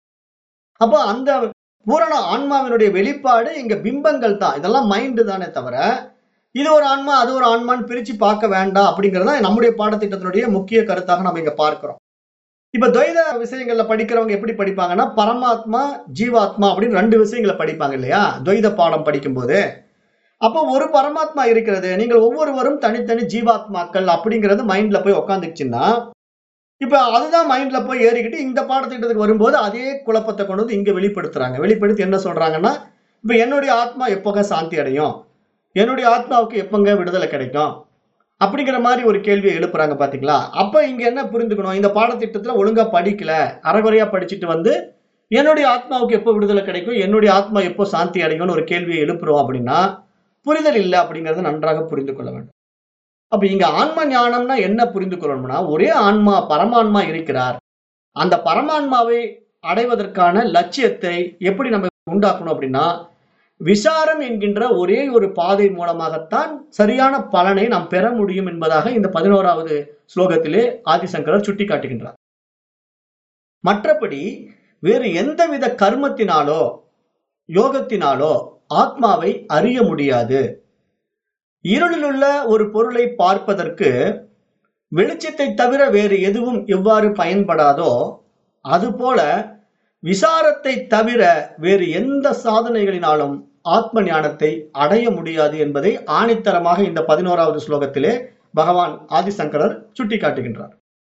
அப்போ அந்த பூரண ஆன்மாவினுடைய வெளிப்பாடு இங்க பிம்பங்கள் தான் இதெல்லாம் மைண்டு தானே தவிர இது ஒரு ஆன்மா அது ஒரு ஆன்மான்னு பிரிச்சு பார்க்க வேண்டாம் அப்படிங்கறத நம்முடைய பாடத்திட்டத்தினுடைய முக்கிய கருத்தாக நம்ம இங்க பார்க்கிறோம் இப்ப துவைத விஷயங்கள்ல படிக்கிறவங்க எப்படி படிப்பாங்கன்னா பரமாத்மா ஜீவாத்மா அப்படின்னு ரெண்டு விஷயங்களை படிப்பாங்க இல்லையா துவைத பாடம் படிக்கும்போது அப்போ ஒரு பரமாத்மா இருக்கிறது நீங்கள் ஒவ்வொருவரும் தனித்தனி ஜீவாத்மாக்கள் அப்படிங்கிறது மைண்ட்ல போய் உக்காந்துச்சுன்னா இப்ப அதுதான் மைண்ட்ல போய் ஏறிக்கிட்டு இந்த பாடத்திட்டத்துக்கு வரும்போது அதே குழப்பத்தை கொண்டு வந்து இங்க வெளிப்படுத்துறாங்க வெளிப்படுத்தி என்ன சொல்றாங்கன்னா இப்ப என்னுடைய ஆத்மா எப்போங்க சாந்தி அடையும் என்னுடைய ஆத்மாவுக்கு எப்பங்க விடுதலை கிடைக்கும் அப்படிங்கிற மாதிரி ஒரு கேள்வியை எழுப்புறாங்க பாத்தீங்களா அப்ப இங்க என்ன புரிந்துக்கணும் இந்த பாடத்திட்டத்துல ஒழுங்கா படிக்கல அறகுறையா படிச்சுட்டு வந்து என்னுடைய ஆத்மாவுக்கு எப்போ விடுதலை கிடைக்கும் என்னுடைய ஆத்மா எப்போ சாந்தி அடையும்னு ஒரு கேள்வியை எழுப்புறோம் அப்படின்னா புரிதல் இல்லை அப்படிங்கறத நன்றாக புரிந்து கொள்ள வேண்டும் அப்ப இங்க ஆன்ம ஞானம்னா என்ன புரிந்து கொள்ளணும்னா ஒரே ஆன்மா பரமான்மா இருக்கிறார் அந்த பரமான்மாவை அடைவதற்கான லட்சியத்தை எப்படி நம்ம உண்டாக்கணும் அப்படின்னா விசாரம் என்கின்ற ஒரே ஒரு பாதை மூலமாகத்தான் சரியான பலனை நாம் பெற முடியும் என்பதாக இந்த பதினோராவது ஸ்லோகத்திலே ஆதிசங்கரர் சுட்டிக்காட்டுகின்றார் மற்றபடி வேறு எந்தவித கர்மத்தினாலோ யோகத்தினாலோ ஆத்மாவை அறிய முடியாது இருளிலுள்ள ஒரு பொருளை பார்ப்பதற்கு வெளிச்சத்தை தவிர வேறு எதுவும் எவ்வாறு பயன்படாதோ அதுபோல விசாரத்தை தவிர வேறு எந்த சாதனைகளினாலும் ஆத்ம ஞானத்தை அடைய முடியாது என்பதை ஆணித்தரமாக இந்த பதினோராவது ஸ்லோகத்திலே பகவான் ஆதிசங்கரர் சுட்டிக்காட்டுகின்றார்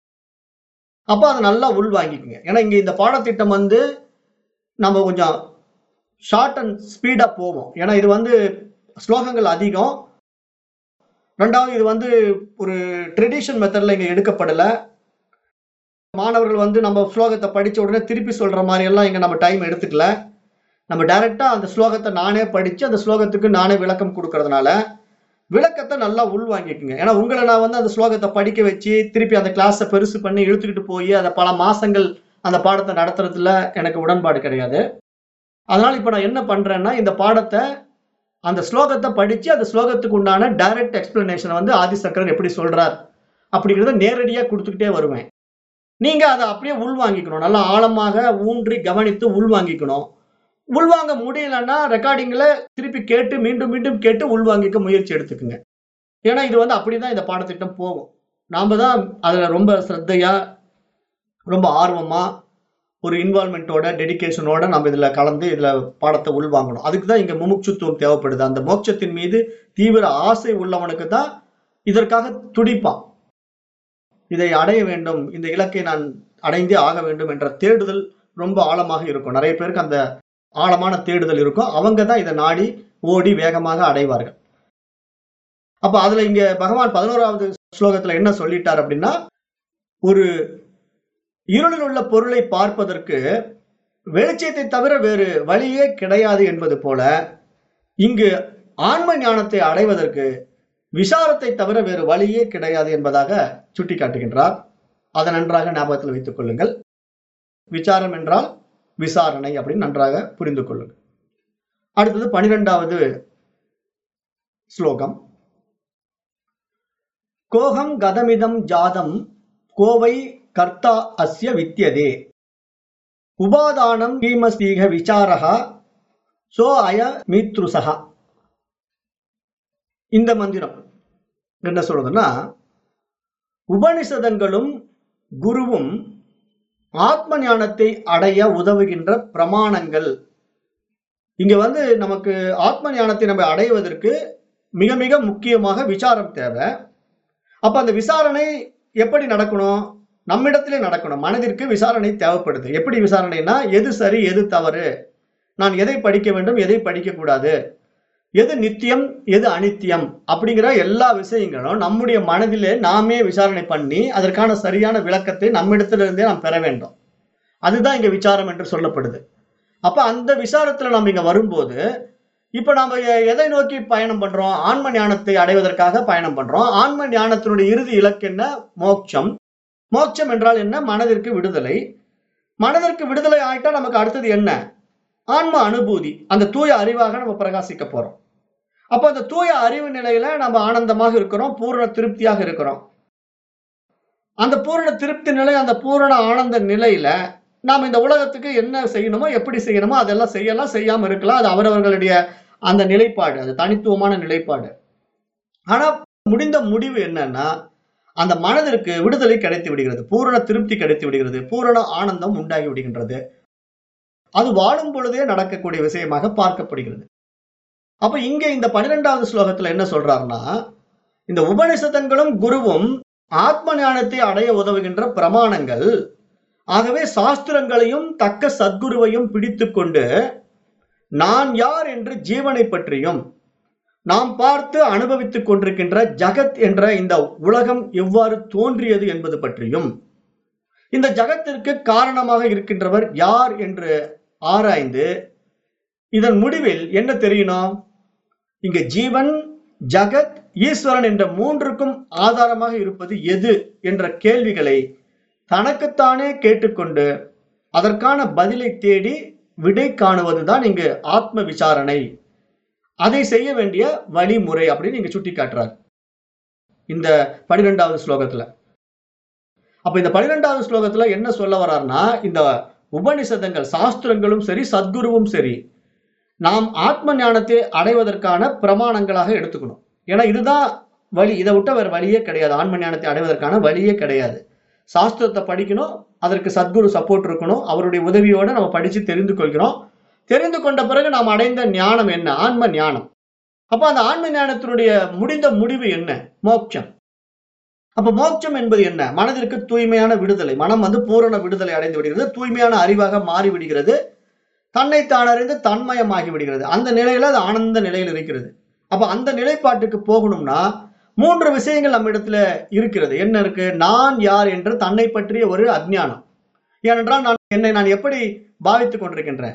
அப்ப அதை நல்லா உள்வாங்கிக்குங்க ஏன்னா இங்க இந்த பாடத்திட்டம் வந்து நம்ம கொஞ்சம் ஷார்ட் அண்ட் ஸ்பீடா போவோம் ஏன்னா இது வந்து ஸ்லோகங்கள் அதிகம் ரெண்டாவது இது வந்து ஒரு ட்ரெடிஷன் மெத்தட்ல இங்க எடுக்கப்படல மாணவர்கள் வந்து நம்ம ஸ்லோகத்தை படிச்ச உடனே திருப்பி சொல்ற மாதிரி எல்லாம் இங்க நம்ம டைம் எடுத்துக்கல நம்ம டைரக்டா அந்த ஸ்லோகத்தை நானே படிச்சு அந்த ஸ்லோகத்துக்கு நானே விளக்கம் கொடுக்கறதுனால விளக்கத்தை நல்லா உள்வாங்கிக்குங்க ஏன்னா உங்களை நான் வந்து அந்த ஸ்லோகத்தை படிக்க வச்சு திருப்பி அந்த கிளாஸை பெருசு பண்ணி இழுத்துக்கிட்டு போய் அதை பல மாசங்கள் அந்த பாடத்தை நடத்துறதுல எனக்கு உடன்பாடு கிடையாது அதனால இப்ப நான் என்ன பண்றேன்னா இந்த பாடத்தை அந்த ஸ்லோகத்தை படிச்சு அந்த ஸ்லோகத்துக்கு உண்டான டைரக்ட் எக்ஸ்பிளனேஷன் வந்து ஆதிசங்கரர் எப்படி சொல்றார் அப்படிங்கிறத நேரடியா கொடுத்துக்கிட்டே வருவேன் நீங்க அதை அப்படியே உள்வாங்கிக்கணும் நல்லா ஆழமாக ஊன்றி கவனித்து உள்வாங்கிக்கணும் உள்வாங்க முடியலன்னா ரெக்கார்டிங்ல திருப்பி கேட்டு மீண்டும் மீண்டும் கேட்டு உள்வாங்கிக்க முயற்சி எடுத்துக்குங்க ஏன்னா இது வந்து அப்படிதான் இந்த பாடத்திட்டம் போகும் நாம தான் அதுல ரொம்ப ஸ்ரத்தையா ரொம்ப ஆர்வமா ஒரு இன்வால்மெண்ட்டோட டெடிகேஷனோட நம்ம இதுல கலந்து இதுல பாடத்தை உள்வாங்கணும் அதுக்கு தான் இங்க முமுட்சுத்துவம் தேவைப்படுது அந்த மோட்சத்தின் மீது தீவிர ஆசை உள்ளவனுக்கு தான் இதற்காக துடிப்பான் இதை அடைய வேண்டும் இந்த இலக்கை நான் அடைந்தே ஆக வேண்டும் என்ற தேடுதல் ரொம்ப ஆழமாக இருக்கும் நிறைய பேருக்கு அந்த ஆழமான தேடுதல் இருக்கும் அவங்க தான் இதை நாடி ஓடி வேகமாக அடைவார்கள் அப்ப அதுல இங்க பகவான் பதினோராவது ஸ்லோகத்துல என்ன சொல்லிட்டார் அப்படின்னா ஒரு இருளில் உள்ள பொருளை பார்ப்பதற்கு வெளிச்சத்தை தவிர வேறு வழியே கிடையாது என்பது போல இங்கு ஆன்ம ஞானத்தை அடைவதற்கு விசாரத்தை தவிர வேறு வழியே கிடையாது என்பதாக சுட்டிக்காட்டுகின்றார் அதை நன்றாக ஞாபகத்தில் வைத்துக் கொள்ளுங்கள் விசாரம் என்றால் விசாரணை அப்படின்னு நன்றாக புரிந்து கொள்ளுங்கள் அடுத்தது பனிரெண்டாவது ஸ்லோகம் கோகம் கதமிதம் ஜாதம் கோவை கர்த்தா அஸ்ய வித்தியதே உபாதானம் கீமஸ்தீக விசாரகா சோ அய மீத்ருசகா இந்த மந்திரம் என்ன சொல்றதுன்னா உபனிஷதங்களும் குருவும் ஆத்ம ஞானத்தை அடைய உதவுகின்ற பிரமாணங்கள் இங்க வந்து நமக்கு ஆத்ம ஞானத்தை நம்ம அடைவதற்கு மிக மிக முக்கியமாக விசாரம் தேவை அப்ப அந்த விசாரணை எப்படி நடக்கணும் நம்மிடத்திலே நடக்கணும் மனதிற்கு விசாரணை தேவைப்படுது எப்படி விசாரணைனா எது சரி எது தவறு நான் எதை படிக்க வேண்டும் எதை படிக்க கூடாது எது நித்தியம் எது அனித்தியம் அப்படிங்கிற எல்லா விஷயங்களும் நம்முடைய மனதிலே நாமே விசாரணை பண்ணி அதற்கான சரியான விளக்கத்தை நம்மிடத்திலிருந்தே நாம் பெற வேண்டும் அதுதான் இங்க விசாரம் என்று சொல்லப்படுது அப்ப அந்த விசாரத்துல நாம் இங்க வரும்போது இப்ப நாம எ- எதை நோக்கி பயணம் பண்றோம் ஆன்ம ஞானத்தை அடைவதற்காக பயணம் பண்றோம் ஆன்ம ஞானத்தினுடைய இறுதி இலக்கு என்ன மோட்சம் மோட்சம் என்றால் என்ன மனதிற்கு விடுதலை மனதிற்கு விடுதலை ஆயிட்டா நமக்கு அடுத்தது என்ன ஆன்ம அனுபூதி அந்த தூய அறிவாக நம்ம பிரகாசிக்க போறோம் அப்ப அந்த தூய அறிவு நிலையில நம்ம ஆனந்தமாக இருக்கிறோம் பூரண திருப்தியாக இருக்கிறோம் அந்த பூரண திருப்தி நிலை அந்த பூரண ஆனந்த நிலையில நாம் இந்த உலகத்துக்கு என்ன செய்யணுமோ எப்படி செய்யணுமோ அதெல்லாம் செய்யலாம் செய்யாம இருக்கலாம் அது அவரவர்களுடைய அந்த நிலைப்பாடு அது தனித்துவமான நிலைப்பாடு ஆனா முடிந்த முடிவு என்னன்னா அந்த மனதிற்கு விடுதலை கிடைத்து விடுகிறது பூரண திருப்தி கிடைத்து விடுகிறது பூரண ஆனந்தம் உண்டாகி விடுகின்றது அது வாழும் பொழுதே நடக்கக்கூடிய விஷயமாக பார்க்கப்படுகிறது அப்ப இங்க இந்த பன்னிரெண்டாவது ஸ்லோகத்துல என்ன சொல்றாருன்னா இந்த உபனிஷதங்களும் குருவும் ஆத்ம ஞானத்தை அடைய உதவுகின்ற பிரமாணங்கள் ஆகவே சாஸ்திரங்களையும் தக்க சத்குருவையும் பிடித்துக்கொண்டு நான் யார் என்று ஜீவனை பற்றியும் நாம் பார்த்து அனுபவித்துக் கொண்டிருக்கின்ற ஜகத் என்ற இந்த உலகம் எவ்வாறு தோன்றியது என்பது பற்றியும் இந்த ஜகத்திற்கு காரணமாக இருக்கின்றவர் யார் என்று ஆராய்ந்து இதன் முடிவில் என்ன தெரியணும் இங்க ஜீவன் ஜகத் ஈஸ்வரன் என்ற மூன்றுக்கும் ஆதாரமாக இருப்பது எது என்ற கேள்விகளை தனக்குத்தானே கேட்டுக்கொண்டு அதற்கான பதிலை தேடி விடை காணுவதுதான் இங்கு ஆத்ம விசாரணை அதை செய்ய வேண்டிய வழிமுறை அப்படின்னு இங்க சுட்டி காட்டுறார் இந்த பனிரெண்டாவது ஸ்லோகத்துல அப்ப இந்த பனிரெண்டாவது ஸ்லோகத்துல என்ன சொல்ல வர்றாருன்னா இந்த உபனிஷதங்கள் சாஸ்திரங்களும் சரி சத்குருவும் சரி நாம் ஆத்ம ஞானத்தை அடைவதற்கான பிரமாணங்களாக எடுத்துக்கணும் ஏன்னா இதுதான் வழி இதை விட்ட வேற வழியே கிடையாது ஆன்ம ஞானத்தை அடைவதற்கான வழியே கிடையாது சாஸ்திரத்தை படிக்கணும் அதற்கு சத்குரு சப்போர்ட் இருக்கணும் அவருடைய உதவியோட நம்ம படிச்சு தெரிந்து கொள்கிறோம் தெரிந்து கொண்ட பிறகு நாம் அடைந்த ஞானம் என்ன ஆன்ம ஞானம் அப்ப அந்த ஆன்ம ஞானத்தினுடைய முடிந்த முடிவு என்ன மோட்சம் அப்ப மோட்சம் என்பது என்ன மனதிற்கு தூய்மையான விடுதலை மனம் வந்து பூரண விடுதலை அடைந்து விடுகிறது தூய்மையான அறிவாக மாறி விடுகிறது தன்னை தானறிந்து தன்மயமாகி விடுகிறது அந்த நிலையில அது ஆனந்த நிலையில் இருக்கிறது அப்ப அந்த நிலைப்பாட்டுக்கு போகணும்னா மூன்று விஷயங்கள் நம்ம இடத்துல இருக்கிறது என்ன இருக்கு நான் யார் என்று தன்னை பற்றிய ஒரு அஜ்ஞானம் ஏனென்றால் நான் என்னை நான் எப்படி பாவித்துக் கொண்டிருக்கின்றேன்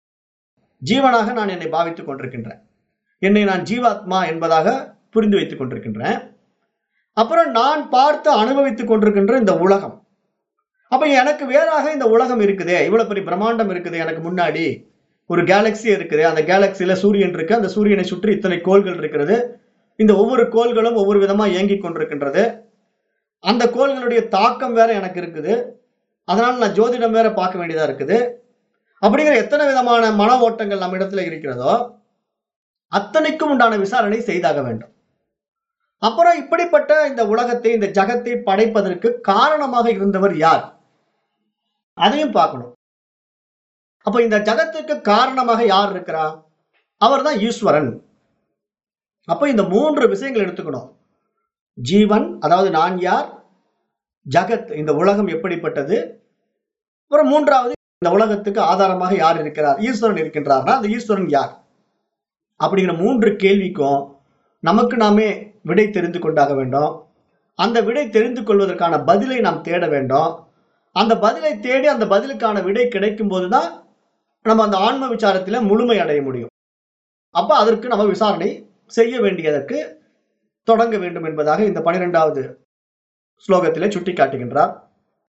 ஜீவனாக நான் என்னை பாவித்துக் கொண்டிருக்கின்றேன் என்னை நான் ஜீவாத்மா என்பதாக புரிந்து வைத்துக் கொண்டிருக்கின்றேன் அப்புறம் நான் பார்த்து அனுபவித்துக் கொண்டிருக்கின்ற இந்த உலகம் அப்ப எனக்கு வேறாக இந்த உலகம் இருக்குதே இவ்வளவு பெரிய பிரம்மாண்டம் இருக்குது எனக்கு முன்னாடி ஒரு கேலக்சி இருக்குது அந்த கேலக்சியில சூரியன் இருக்கு அந்த சூரியனை சுற்றி இத்தனை கோள்கள் இருக்கிறது இந்த ஒவ்வொரு கோள்களும் ஒவ்வொரு விதமா இயங்கிக் கொண்டிருக்கின்றது அந்த கோள்களுடைய தாக்கம் வேற எனக்கு இருக்குது அதனால நான் ஜோதிடம் வேற பார்க்க வேண்டியதா இருக்குது அப்படிங்கிற எத்தனை விதமான மன ஓட்டங்கள் நம்ம இடத்துல இருக்கிறதோ அத்தனைக்கும் உண்டான விசாரணை செய்தாக வேண்டும் அப்புறம் இப்படிப்பட்ட இந்த உலகத்தை இந்த ஜகத்தை படைப்பதற்கு காரணமாக இருந்தவர் யார் அதையும் பார்க்கணும் அப்ப இந்த ஜகத்துக்கு காரணமாக யார் இருக்கிறா அவர் தான் ஈஸ்வரன் அப்ப இந்த மூன்று விஷயங்கள் எடுத்துக்கணும் ஜீவன் அதாவது நான் யார் ஜகத் இந்த உலகம் எப்படிப்பட்டது அப்புறம் மூன்றாவது இந்த உலகத்துக்கு ஆதாரமாக யார் இருக்கிறார் ஈஸ்வரன் இருக்கின்றார்னா அந்த ஈஸ்வரன் யார் அப்படிங்கிற மூன்று கேள்விக்கும் நமக்கு நாமே விடை தெரிந்து கொண்டாக வேண்டும் அந்த விடை தெரிந்து கொள்வதற்கான பதிலை நாம் தேட வேண்டும் அந்த பதிலை தேடி அந்த பதிலுக்கான விடை கிடைக்கும் போதுதான் நம்ம அந்த ஆன்ம விசாரத்தில முழுமை அடைய முடியும் அப்ப அதற்கு நம்ம விசாரணை செய்ய வேண்டியதற்கு தொடங்க வேண்டும் என்பதாக இந்த பனிரெண்டாவது ஸ்லோகத்திலே சுட்டி காட்டுகின்றார்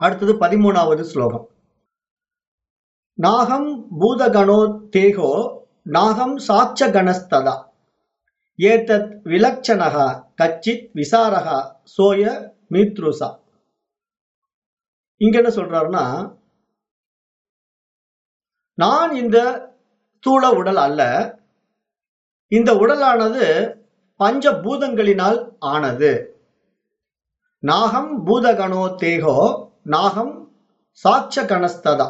அடுத்தது பதிமூணாவது ஸ்லோகம் நாகம் பூதகணோ தேகோ நாகம் சாட்ச கணஸ்ததா ஏதத் விலட்சணக கச்சித் விசாரக சோய மீத்ருசா இங்க என்ன சொல்றாருன்னா நான் இந்த ஸ்தூல உடல் அல்ல இந்த உடலானது பஞ்ச பூதங்களினால் ஆனது நாகம் பூதகணோ தேகோ நாகம் சாட்ச கணஸ்ததா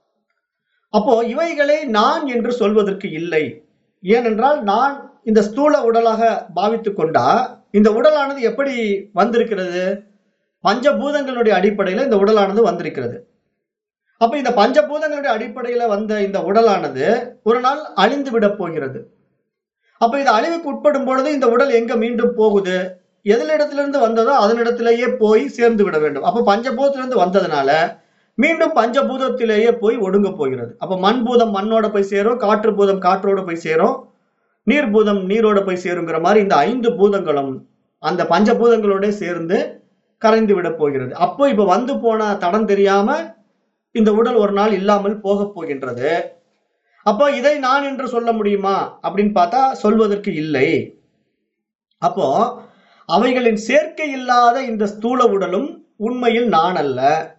அப்போ இவைகளை நான் என்று சொல்வதற்கு இல்லை ஏனென்றால் நான் இந்த ஸ்தூல உடலாக பாவித்துக் கொண்டா இந்த உடலானது எப்படி வந்திருக்கிறது பஞ்சபூதங்களுடைய அடிப்படையில இந்த உடலானது வந்திருக்கிறது அப்ப இந்த பஞ்சபூதங்களுடைய அடிப்படையில வந்த இந்த உடலானது ஒரு நாள் அழிந்து விட போகிறது அப்ப இது அழிவுக்கு உட்படும் பொழுது இந்த உடல் எங்க மீண்டும் போகுது எதிலிடத்திலிருந்து வந்ததோ அதனிடத்திலேயே போய் சேர்ந்து விட வேண்டும் அப்ப பஞ்சபூதத்திலிருந்து வந்ததுனால மீண்டும் பஞ்சபூதத்திலேயே போய் ஒடுங்க போகிறது அப்ப மண் பூதம் மண்ணோட போய் சேரும் காற்று பூதம் காற்றோட போய் சேரும் நீர் பூதம் நீரோட போய் சேருங்கிற மாதிரி இந்த ஐந்து பூதங்களும் அந்த பஞ்சபூதங்களோட சேர்ந்து கரைந்து விட போகிறது அப்போ இப்ப வந்து போன தடம் தெரியாம இந்த உடல் ஒரு நாள் இல்லாமல் போக போகின்றது அப்போ இதை நான் என்று சொல்ல முடியுமா அப்படின்னு பார்த்தா சொல்வதற்கு இல்லை அப்போ அவைகளின் சேர்க்கை இல்லாத இந்த ஸ்தூல உடலும் உண்மையில் நான் அல்ல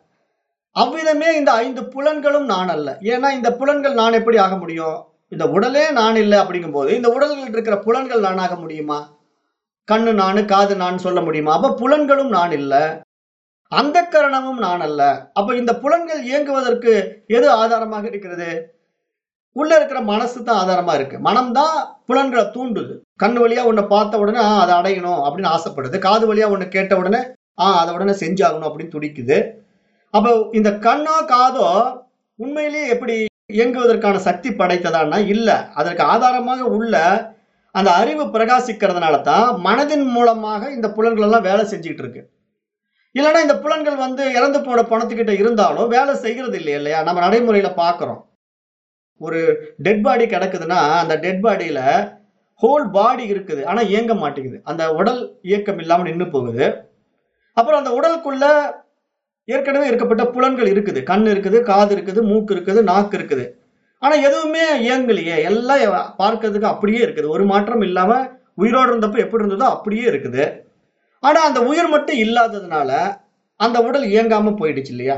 அவ்விதமே இந்த ஐந்து புலன்களும் நான் அல்ல ஏன்னா இந்த புலன்கள் நான் எப்படி ஆக முடியும் இந்த உடலே நான் இல்லை அப்படிங்கும்போது இந்த உடல்கள் இருக்கிற புலன்கள் நானாக முடியுமா கண்ணு நானு காது நான் சொல்ல முடியுமா அப்ப புலன்களும் நான் இல்லை அந்த கரணமும் நான் அல்ல அப்ப இந்த புலன்கள் இயங்குவதற்கு எது ஆதாரமாக இருக்கிறது உள்ள இருக்கிற மனசு தான் ஆதாரமா இருக்கு மனம்தான் புலன்களை தூண்டுது கண்ணு வழியா உன்னை பார்த்த உடனே ஆ அதை அடையணும் அப்படின்னு ஆசைப்படுது காது வழியா ஒண்ணு கேட்ட உடனே ஆ அதை உடனே செஞ்சாகணும் அப்படின்னு துடிக்குது அப்போ இந்த கண்ணோ காதோ உண்மையிலேயே எப்படி இயங்குவதற்கான சக்தி படைத்ததான்னா இல்ல அதற்கு ஆதாரமாக உள்ள அந்த அறிவு பிரகாசிக்கிறதுனால தான் மனதின் மூலமாக இந்த புலன்கள் எல்லாம் வேலை செஞ்சுக்கிட்டு இருக்கு இல்லைன்னா இந்த புலன்கள் வந்து இறந்து போன பணத்துக்கிட்ட இருந்தாலும் வேலை செய்கிறது இல்லை இல்லையா நம்ம நடைமுறையில பாக்குறோம் ஒரு டெட் பாடி கிடக்குதுன்னா அந்த டெட் பாடியில ஹோல் பாடி இருக்குது ஆனா இயங்க மாட்டேங்குது அந்த உடல் இயக்கம் இல்லாம நின்று போகுது அப்புறம் அந்த உடலுக்குள்ள ஏற்கனவே இருக்கப்பட்ட புலன்கள் இருக்குது கண் இருக்குது காது இருக்குது மூக்கு இருக்குது நாக்கு இருக்குது ஆனா எதுவுமே இயங்கலையே எல்லாம் பார்க்கறதுக்கு அப்படியே இருக்குது ஒரு மாற்றம் இல்லாம உயிரோடு இருந்தப்ப எப்படி இருந்ததோ அப்படியே இருக்குது ஆனா அந்த உயிர் மட்டும் இல்லாததுனால அந்த உடல் இயங்காம போயிடுச்சு இல்லையா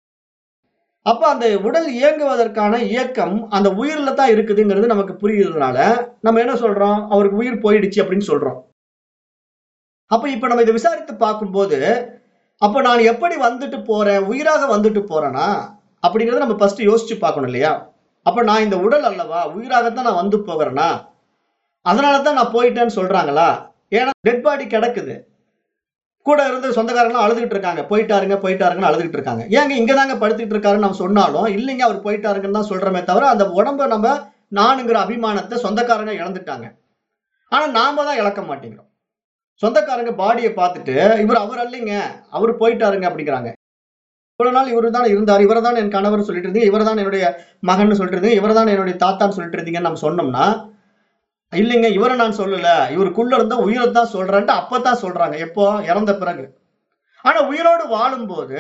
அப்ப அந்த உடல் இயங்குவதற்கான இயக்கம் அந்த உயிர்ல தான் இருக்குதுங்கிறது நமக்கு புரியுறதுனால நம்ம என்ன சொல்றோம் அவருக்கு உயிர் போயிடுச்சு அப்படின்னு சொல்றோம் அப்ப இப்ப நம்ம இதை விசாரித்து பார்க்கும்போது அப்ப நான் எப்படி வந்துட்டு போறேன் உயிராக வந்துட்டு போறேனா அப்படிங்கறத நம்ம ஃபர்ஸ்ட் யோசிச்சு பார்க்கணும் இல்லையா அப்ப நான் இந்த உடல் அல்லவா உயிராகத்தான் நான் வந்து போகிறேனா அதனாலதான் நான் போயிட்டேன்னு சொல்றாங்களா ஏன்னா டெட் பாடி கிடக்குது கூட இருந்து சொந்தக்காரங்களாம் அழுதுகிட்டு இருக்காங்க போயிட்டாருங்க போயிட்டாருங்கன்னு அழுதுகிட்டு இருக்காங்க ஏங்க இங்க தாங்க படுத்துட்டு இருக்காருன்னு நம்ம சொன்னாலும் இல்லைங்க அவர் போயிட்டாருங்கன்னு தான் சொல்றோமே தவிர அந்த உடம்ப நம்ம நானுங்கிற அபிமானத்தை சொந்தக்காரங்க இழந்துட்டாங்க ஆனா நாம தான் இழக்க மாட்டேங்கிறோம் சொந்தக்காரங்க பாடியை பார்த்துட்டு இவர் அவர் அல்லைங்க அவர் போயிட்டாருங்க அப்படிங்கிறாங்க இவ்வளவு நாள் இவரு தான் இருந்தார் இவர் தான் என் கணவர் சொல்லிட்டு இருந்தீங்க இவர் தான் என்னுடைய மகன் சொல்லிட்டு இருந்தீங்க இவர் தான் என்னுடைய தாத்தான்னு சொல்லிட்டு இருந்தீங்கன்னு நம்ம சொன்னோம்னா இல்லைங்க இவரை நான் சொல்லல இவருக்குள்ள இருந்த உயிரை தான் சொல்றேன்ட்டு அப்பதான் சொல்றாங்க எப்போ இறந்த பிறகு ஆனா உயிரோடு வாழும்போது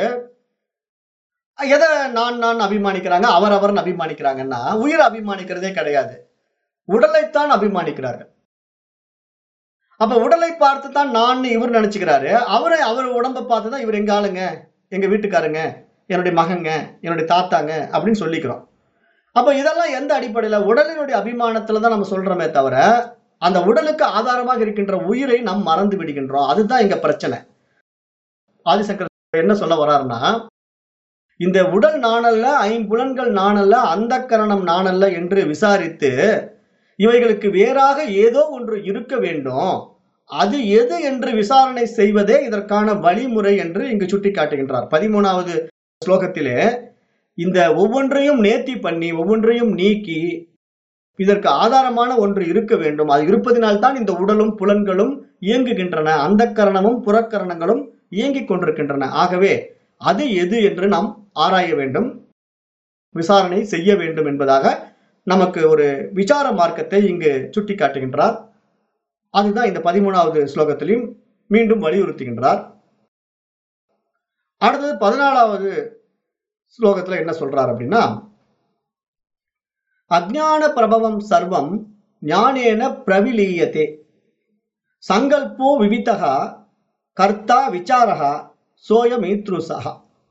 எதை நான் நான் அபிமானிக்கிறாங்க அவர் அவர்னு அபிமானிக்கிறாங்கன்னா உயிரை அபிமானிக்கிறதே கிடையாது உடலைத்தான் அபிமானிக்கிறார்கள் அப்ப உடலை பார்த்து தான் நான் இவர் நினைச்சுக்கிறாரு அவரை அவர் உடம்ப பார்த்து தான் இவர் எங்க ஆளுங்க எங்க வீட்டுக்காரங்க என்னுடைய மகங்க என்னுடைய தாத்தாங்க அப்படின்னு சொல்லிக்கிறோம் அப்ப இதெல்லாம் எந்த அடிப்படையில உடலினுடைய அபிமானத்துல தான் நம்ம சொல்றோமே தவிர அந்த உடலுக்கு ஆதாரமாக இருக்கின்ற உயிரை நாம் மறந்து விடுகின்றோம் அதுதான் இங்க பிரச்சனை ஆதிசங்கர் என்ன சொல்ல வர்றாருன்னா இந்த உடல் நாணல்ல ஐம்புலன்கள் நாணல்ல அந்த கரணம் நாணல்ல என்று விசாரித்து இவைகளுக்கு வேறாக ஏதோ ஒன்று இருக்க வேண்டும் அது எது என்று விசாரணை செய்வதே இதற்கான வழிமுறை என்று இங்கு சுட்டி காட்டுகின்றார் பதிமூணாவது ஸ்லோகத்திலே இந்த ஒவ்வொன்றையும் நேர்த்தி பண்ணி ஒவ்வொன்றையும் நீக்கி இதற்கு ஆதாரமான ஒன்று இருக்க வேண்டும் அது இருப்பதினால்தான் இந்த உடலும் புலன்களும் இயங்குகின்றன அந்த கரணமும் புறக்கரணங்களும் இயங்கிக் கொண்டிருக்கின்றன ஆகவே அது எது என்று நாம் ஆராய வேண்டும் விசாரணை செய்ய வேண்டும் என்பதாக நமக்கு ஒரு விசார மார்க்கத்தை இங்கு சுட்டி காட்டுகின்றார் அதுதான் இந்த பதிமூணாவது ஸ்லோகத்திலையும் மீண்டும் வலியுறுத்துகின்றார் அடுத்தது பதினாலாவது ஸ்லோகத்துல என்ன சொல்றார் அப்படின்னா அஜ்ஞான பிரபவம் சர்வம் ஞானேன பிரவிலீயத்தே சங்கல்போ விவிதகா கர்த்தா விசாரகா சோயம் ஈத்ருசகா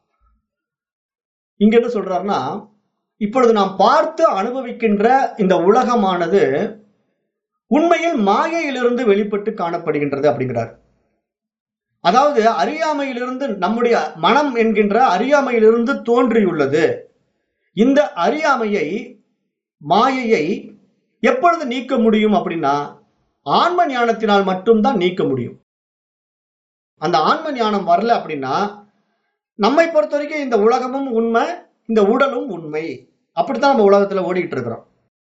இங்க என்ன சொல்றாருன்னா இப்பொழுது நாம் பார்த்து அனுபவிக்கின்ற இந்த உலகமானது உண்மையில் மாயையிலிருந்து வெளிப்பட்டு காணப்படுகின்றது அப்படிங்கிறார் அதாவது அறியாமையிலிருந்து நம்முடைய மனம் என்கின்ற அறியாமையிலிருந்து தோன்றியுள்ளது இந்த அறியாமையை மாயையை எப்பொழுது நீக்க முடியும் அப்படின்னா ஆன்ம ஞானத்தினால் மட்டும்தான் நீக்க முடியும் அந்த ஆன்ம ஞானம் வரல அப்படின்னா நம்மை பொறுத்த வரைக்கும் இந்த உலகமும் உண்மை இந்த உடலும் உண்மை அப்படித்தான் நம்ம உலகத்துல ஓடிக்கிட்டு இருக்கிறோம்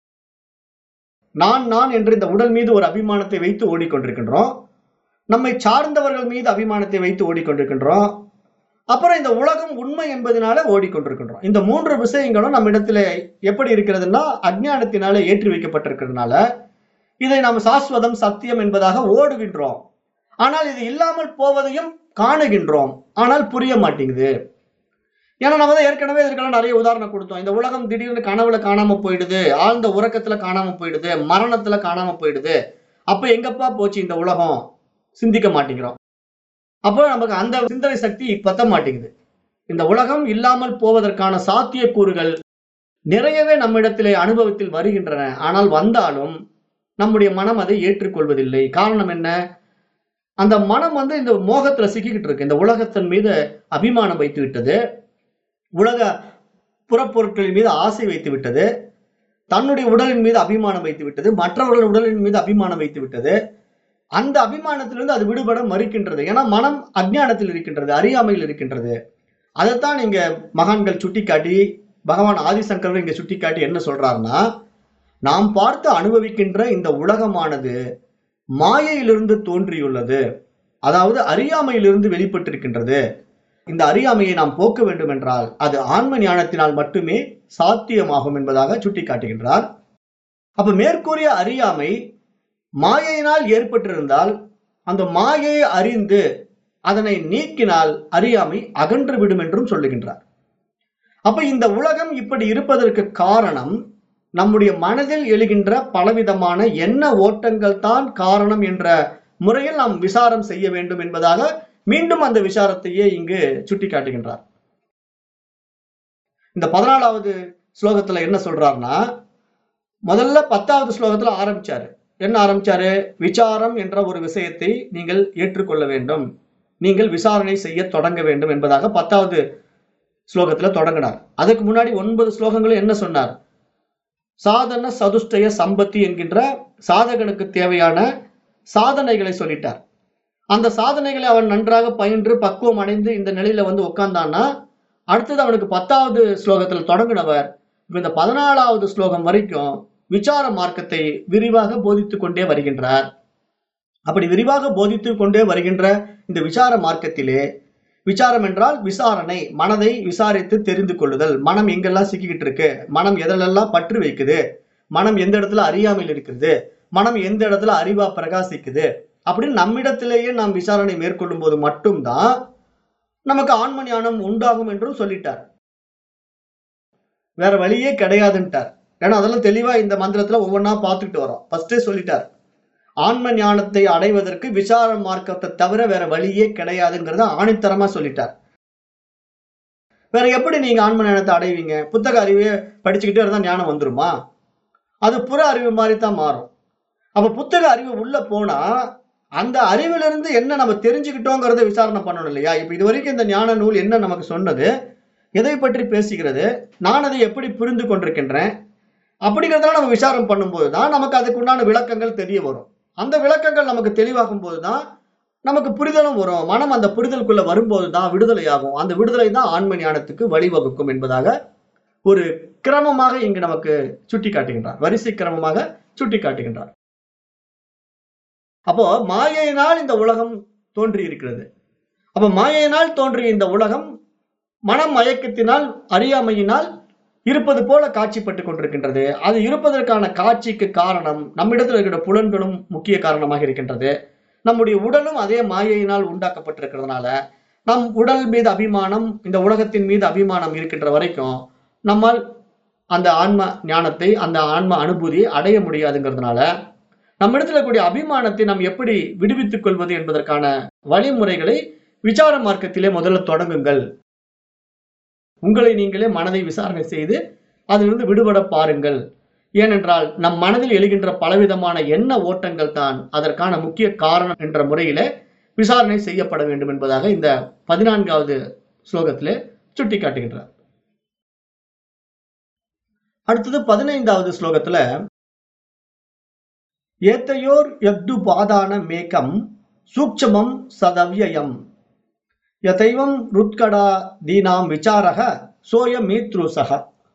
நான் நான் என்று இந்த உடல் மீது ஒரு அபிமானத்தை வைத்து ஓடிக்கொண்டிருக்கின்றோம் நம்மை சார்ந்தவர்கள் மீது அபிமானத்தை வைத்து ஓடிக்கொண்டிருக்கின்றோம் அப்புறம் இந்த உலகம் உண்மை என்பதனால ஓடிக்கொண்டிருக்கின்றோம் இந்த மூன்று விஷயங்களும் நம்ம இடத்துல எப்படி இருக்கிறதுன்னா அஜ்ஞானத்தினால ஏற்றி வைக்கப்பட்டிருக்கிறதுனால இதை நாம் சாஸ்வதம் சத்தியம் என்பதாக ஓடுகின்றோம் ஆனால் இது இல்லாமல் போவதையும் காணுகின்றோம் ஆனால் புரிய மாட்டேங்குது ஏன்னா நம்ம தான் ஏற்கனவே இதற்கெல்லாம் நிறைய உதாரணம் கொடுத்தோம் இந்த உலகம் திடீர்னு கனவுல காணாம போயிடுது ஆழ்ந்த உறக்கத்துல காணாம போயிடுது மரணத்துல காணாம போயிடுது அப்ப எங்கப்பா போச்சு இந்த உலகம் சிந்திக்க மாட்டேங்கிறோம் அப்போ நமக்கு அந்த சிந்தனை சக்தி பத்த மாட்டேங்குது இந்த உலகம் இல்லாமல் போவதற்கான சாத்தியக்கூறுகள் நிறையவே நம்மிடத்திலே அனுபவத்தில் வருகின்றன ஆனால் வந்தாலும் நம்முடைய மனம் அதை ஏற்றுக்கொள்வதில்லை காரணம் என்ன அந்த மனம் வந்து இந்த மோகத்துல சிக்கிக்கிட்டு இருக்கு இந்த உலகத்தின் மீது அபிமானம் வைத்து விட்டது உலக புறப்பொருட்களின் மீது ஆசை வைத்து விட்டது தன்னுடைய உடலின் மீது அபிமானம் வைத்து விட்டது மற்றவர்கள் உடலின் மீது அபிமானம் வைத்து விட்டது அந்த அபிமானத்திலிருந்து அது விடுபட மறுக்கின்றது ஏன்னா மனம் அஜ்ஞானத்தில் இருக்கின்றது அறியாமையில் இருக்கின்றது அதைத்தான் இங்க மகான்கள் சுட்டிக்காட்டி பகவான் ஆதிசங்கரர் இங்க சுட்டிக்காட்டி என்ன சொல்றாருன்னா நாம் பார்த்து அனுபவிக்கின்ற இந்த உலகமானது மாயையிலிருந்து தோன்றியுள்ளது அதாவது அறியாமையிலிருந்து வெளிப்பட்டிருக்கின்றது இந்த அறியாமையை நாம் போக்க வேண்டும் என்றால் அது ஆன்ம ஞானத்தினால் மட்டுமே சாத்தியமாகும் என்பதாக சுட்டிக்காட்டுகின்றார் அப்ப மேற்கூறிய அறியாமை மாயையினால் ஏற்பட்டிருந்தால் அந்த மாயையை அறிந்து அதனை நீக்கினால் அறியாமை அகன்று விடும் என்றும் சொல்லுகின்றார் அப்ப இந்த உலகம் இப்படி இருப்பதற்கு காரணம் நம்முடைய மனதில் எழுகின்ற பலவிதமான எண்ண ஓட்டங்கள் தான் காரணம் என்ற முறையில் நாம் விசாரம் செய்ய வேண்டும் என்பதாக மீண்டும் அந்த விசாரத்தையே இங்கு சுட்டி காட்டுகின்றார் இந்த பதினாலாவது ஸ்லோகத்துல என்ன சொல்றாருன்னா முதல்ல பத்தாவது ஸ்லோகத்துல ஆரம்பிச்சாரு என்ன ஆரம்பிச்சாரு விசாரம் என்ற ஒரு விஷயத்தை நீங்கள் ஏற்றுக்கொள்ள வேண்டும் நீங்கள் விசாரணை செய்ய தொடங்க வேண்டும் என்பதாக பத்தாவது ஸ்லோகத்துல தொடங்கினார் அதுக்கு முன்னாடி ஒன்பது ஸ்லோகங்களும் என்ன சொன்னார் சாதன சதுஷ்டய சம்பத்தி என்கின்ற சாதகனுக்கு தேவையான சாதனைகளை சொல்லிட்டார் அந்த சாதனைகளை அவன் நன்றாக பயின்று பக்குவம் அடைந்து இந்த நிலையில வந்து உட்கார்ந்தான்னா அடுத்தது அவனுக்கு பத்தாவது ஸ்லோகத்துல தொடங்கினவர் இப்ப இந்த பதினாலாவது ஸ்லோகம் வரைக்கும் விசார மார்க்கத்தை விரிவாக போதித்துக் கொண்டே வருகின்றார் அப்படி விரிவாக போதித்துக் கொண்டே வருகின்ற இந்த விசார மார்க்கத்திலே விசாரம் என்றால் விசாரணை மனதை விசாரித்து தெரிந்து கொள்ளுதல் மனம் எங்கெல்லாம் சிக்கிக்கிட்டு இருக்கு மனம் எதிலெல்லாம் பற்று வைக்குது மனம் எந்த இடத்துல அறியாமையில் இருக்குது மனம் எந்த இடத்துல அறிவா பிரகாசிக்குது அப்படின்னு நம்மிடத்திலேயே நாம் விசாரணை மேற்கொள்ளும் போது மட்டும்தான் நமக்கு ஆன்ம ஞானம் உண்டாகும் என்றும் சொல்லிட்டார் வேற வழியே கிடையாதுன்ட்டார் ஏன்னா அதெல்லாம் தெளிவா இந்த மந்திரத்துல ஒவ்வொன்றா பார்த்துக்கிட்டு வரோம் ஃபர்ஸ்டே சொல்லிட்டார் ஆன்ம ஞானத்தை அடைவதற்கு விசார மார்க்கத்தை தவிர வேற வழியே கிடையாதுங்கிறத ஆணித்தரமா சொல்லிட்டார் வேற எப்படி நீங்க ஆன்ம ஞானத்தை அடைவீங்க புத்தக அறிவே படிச்சுக்கிட்டே இருந்தா ஞானம் வந்துருமா அது புற அறிவு மாதிரி தான் மாறும் அப்ப புத்தக அறிவு உள்ள போனா அந்த அறிவிலிருந்து என்ன நம்ம தெரிஞ்சுக்கிட்டோங்கிறத விசாரணை பண்ணணும் இல்லையா இப்ப இது வரைக்கும் இந்த ஞான நூல் என்ன நமக்கு சொன்னது எதை பற்றி பேசுகிறது நான் அதை எப்படி புரிந்து கொண்டிருக்கின்றேன் அப்படிங்கிறதெல்லாம் நம்ம விசாரம் பண்ணும்போது தான் நமக்கு அதுக்கு உண்டான விளக்கங்கள் தெரிய வரும் அந்த விளக்கங்கள் நமக்கு தெளிவாகும் போது தான் நமக்கு புரிதலும் வரும் மனம் அந்த புரிதலுக்குள்ள வரும்போது தான் விடுதலை ஆகும் அந்த விடுதலை தான் ஆன்ம ஞானத்துக்கு வழிவகுக்கும் என்பதாக ஒரு கிரமமாக இங்கு நமக்கு சுட்டி காட்டுகின்றார் வரிசை கிரமமாக சுட்டி காட்டுகின்றார் அப்போ மாயையினால் இந்த உலகம் தோன்றி இருக்கிறது அப்ப மாயையினால் தோன்றிய இந்த உலகம் மனம் மயக்கத்தினால் அறியாமையினால் இருப்பது போல காட்சிப்பட்டு கொண்டிருக்கின்றது அது இருப்பதற்கான காட்சிக்கு காரணம் நம்மிடத்தில் இருக்கிற புலன்களும் முக்கிய காரணமாக இருக்கின்றது நம்முடைய உடலும் அதே மாயையினால் உண்டாக்கப்பட்டிருக்கிறதுனால நம் உடல் மீது அபிமானம் இந்த உலகத்தின் மீது அபிமானம் இருக்கின்ற வரைக்கும் நம்மால் அந்த ஆன்ம ஞானத்தை அந்த ஆன்ம அனுபூதியை அடைய முடியாதுங்கிறதுனால நம்மிடத்தில் இருக்கக்கூடிய அபிமானத்தை நாம் எப்படி விடுவித்துக் கொள்வது என்பதற்கான வழிமுறைகளை விசார மார்க்கத்திலே முதல்ல தொடங்குங்கள் உங்களை நீங்களே மனதை விசாரணை செய்து அதிலிருந்து விடுபட பாருங்கள் ஏனென்றால் நம் மனதில் எழுகின்ற பலவிதமான எண்ண ஓட்டங்கள் தான் அதற்கான முக்கிய காரணம் என்ற முறையில விசாரணை செய்யப்பட வேண்டும் என்பதாக இந்த பதினான்காவது ஸ்லோகத்திலே சுட்டி காட்டுகின்றார் அடுத்தது பதினைந்தாவது ஸ்லோகத்துல ஏத்தையோர் யக்து பாதான மேகம் சூக்ஷமம் சதவ்யயம் யதைவம் ருத்கடா தீனாம் விசாரக சோய மீத்ருசக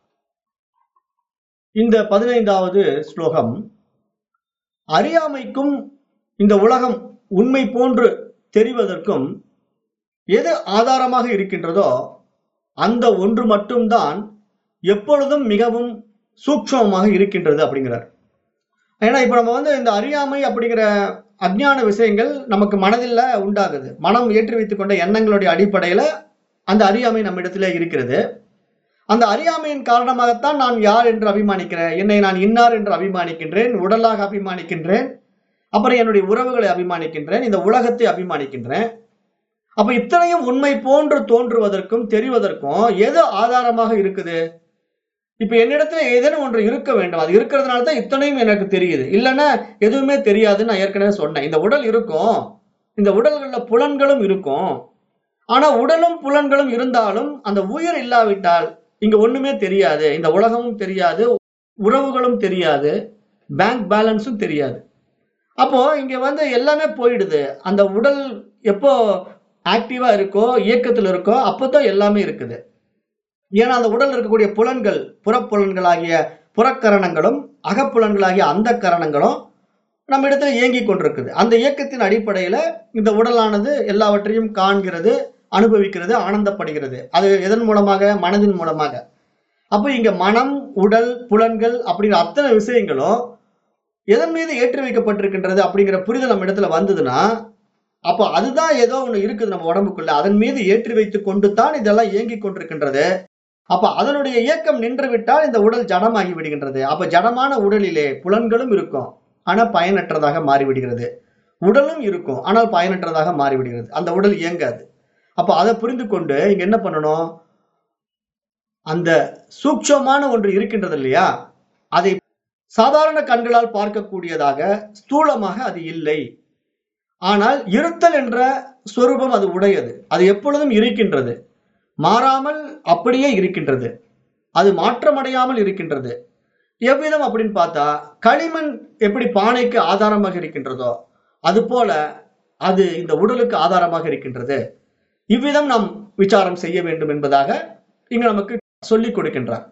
இந்த பதினைந்தாவது ஸ்லோகம் அறியாமைக்கும் இந்த உலகம் உண்மை போன்று தெரிவதற்கும் எது ஆதாரமாக இருக்கின்றதோ அந்த ஒன்று மட்டும்தான் எப்பொழுதும் மிகவும் சூக்ஷ்மமாக இருக்கின்றது அப்படிங்கிறார் ஏன்னா இப்ப நம்ம வந்து இந்த அறியாமை அப்படிங்கிற அஜ்ஞான விஷயங்கள் நமக்கு மனதில் உண்டாகுது மனம் ஏற்றி வைத்துக் கொண்ட எண்ணங்களுடைய அடிப்படையில அந்த அறியாமை நம்மிடத்திலே இருக்கிறது அந்த அறியாமையின் காரணமாகத்தான் நான் யார் என்று அபிமானிக்கிறேன் என்னை நான் இன்னார் என்று அபிமானிக்கின்றேன் உடலாக அபிமானிக்கின்றேன் அப்புறம் என்னுடைய உறவுகளை அபிமானிக்கின்றேன் இந்த உலகத்தை அபிமானிக்கின்றேன் அப்ப இத்தனையும் உண்மை போன்று தோன்றுவதற்கும் தெரிவதற்கும் எது ஆதாரமாக இருக்குது இப்ப என்னிடத்துல ஏதேனும் ஒன்று இருக்க வேண்டும் அது இருக்கிறதுனால தான் இத்தனையும் எனக்கு தெரியுது இல்லைன்னா எதுவுமே தெரியாதுன்னு நான் ஏற்கனவே சொன்னேன் இந்த உடல் இருக்கும் இந்த உடல்கள்ல புலன்களும் இருக்கும் ஆனா உடலும் புலன்களும் இருந்தாலும் அந்த உயிர் இல்லாவிட்டால் இங்க ஒண்ணுமே தெரியாது இந்த உலகமும் தெரியாது உறவுகளும் தெரியாது பேங்க் பேலன்ஸும் தெரியாது அப்போ இங்க வந்து எல்லாமே போயிடுது அந்த உடல் எப்போ ஆக்டிவா இருக்கோ இயக்கத்தில் இருக்கோ அப்போதான் எல்லாமே இருக்குது ஏன்னா அந்த உடல் இருக்கக்கூடிய புலன்கள் புறப்புலன்களாகிய புறக்கரணங்களும் அகப்புலன்களாகிய அந்த கரணங்களும் நம்ம இடத்துல இயங்கி கொண்டிருக்குது அந்த இயக்கத்தின் அடிப்படையில இந்த உடலானது எல்லாவற்றையும் காண்கிறது அனுபவிக்கிறது ஆனந்தப்படுகிறது அது எதன் மூலமாக மனதின் மூலமாக அப்போ இங்க மனம் உடல் புலன்கள் அப்படிங்கிற அத்தனை விஷயங்களும் எதன் மீது ஏற்றி வைக்கப்பட்டிருக்கின்றது அப்படிங்கிற புரிதல் நம்ம இடத்துல வந்ததுன்னா அப்போ அதுதான் ஏதோ ஒண்ணு இருக்குது நம்ம உடம்புக்குள்ள அதன் மீது ஏற்றி வைத்து கொண்டு தான் இதெல்லாம் இயங்கி கொண்டிருக்கின்றது அப்ப அதனுடைய இயக்கம் நின்று விட்டால் இந்த உடல் ஜடமாகி விடுகின்றது அப்ப ஜடமான உடலிலே புலன்களும் இருக்கும் ஆனா பயனற்றதாக மாறிவிடுகிறது உடலும் இருக்கும் ஆனால் பயனற்றதாக மாறிவிடுகிறது அந்த உடல் இயங்காது அப்ப அதை புரிந்து கொண்டு இங்க என்ன பண்ணணும் அந்த சூட்சமான ஒன்று இருக்கின்றது இல்லையா அதை சாதாரண கண்களால் பார்க்கக்கூடியதாக ஸ்தூலமாக அது இல்லை ஆனால் இருத்தல் என்ற ஸ்வரூபம் அது உடையது அது எப்பொழுதும் இருக்கின்றது மாறாமல் அப்படியே இருக்கின்றது அது மாற்றமடையாமல் இருக்கின்றது எவ்விதம் அப்படின்னு பார்த்தா களிமண் எப்படி பானைக்கு ஆதாரமாக இருக்கின்றதோ அது போல அது இந்த உடலுக்கு ஆதாரமாக இருக்கின்றது இவ்விதம் நாம் விசாரம் செய்ய வேண்டும் என்பதாக இங்கு நமக்கு சொல்லிக் கொடுக்கின்றார்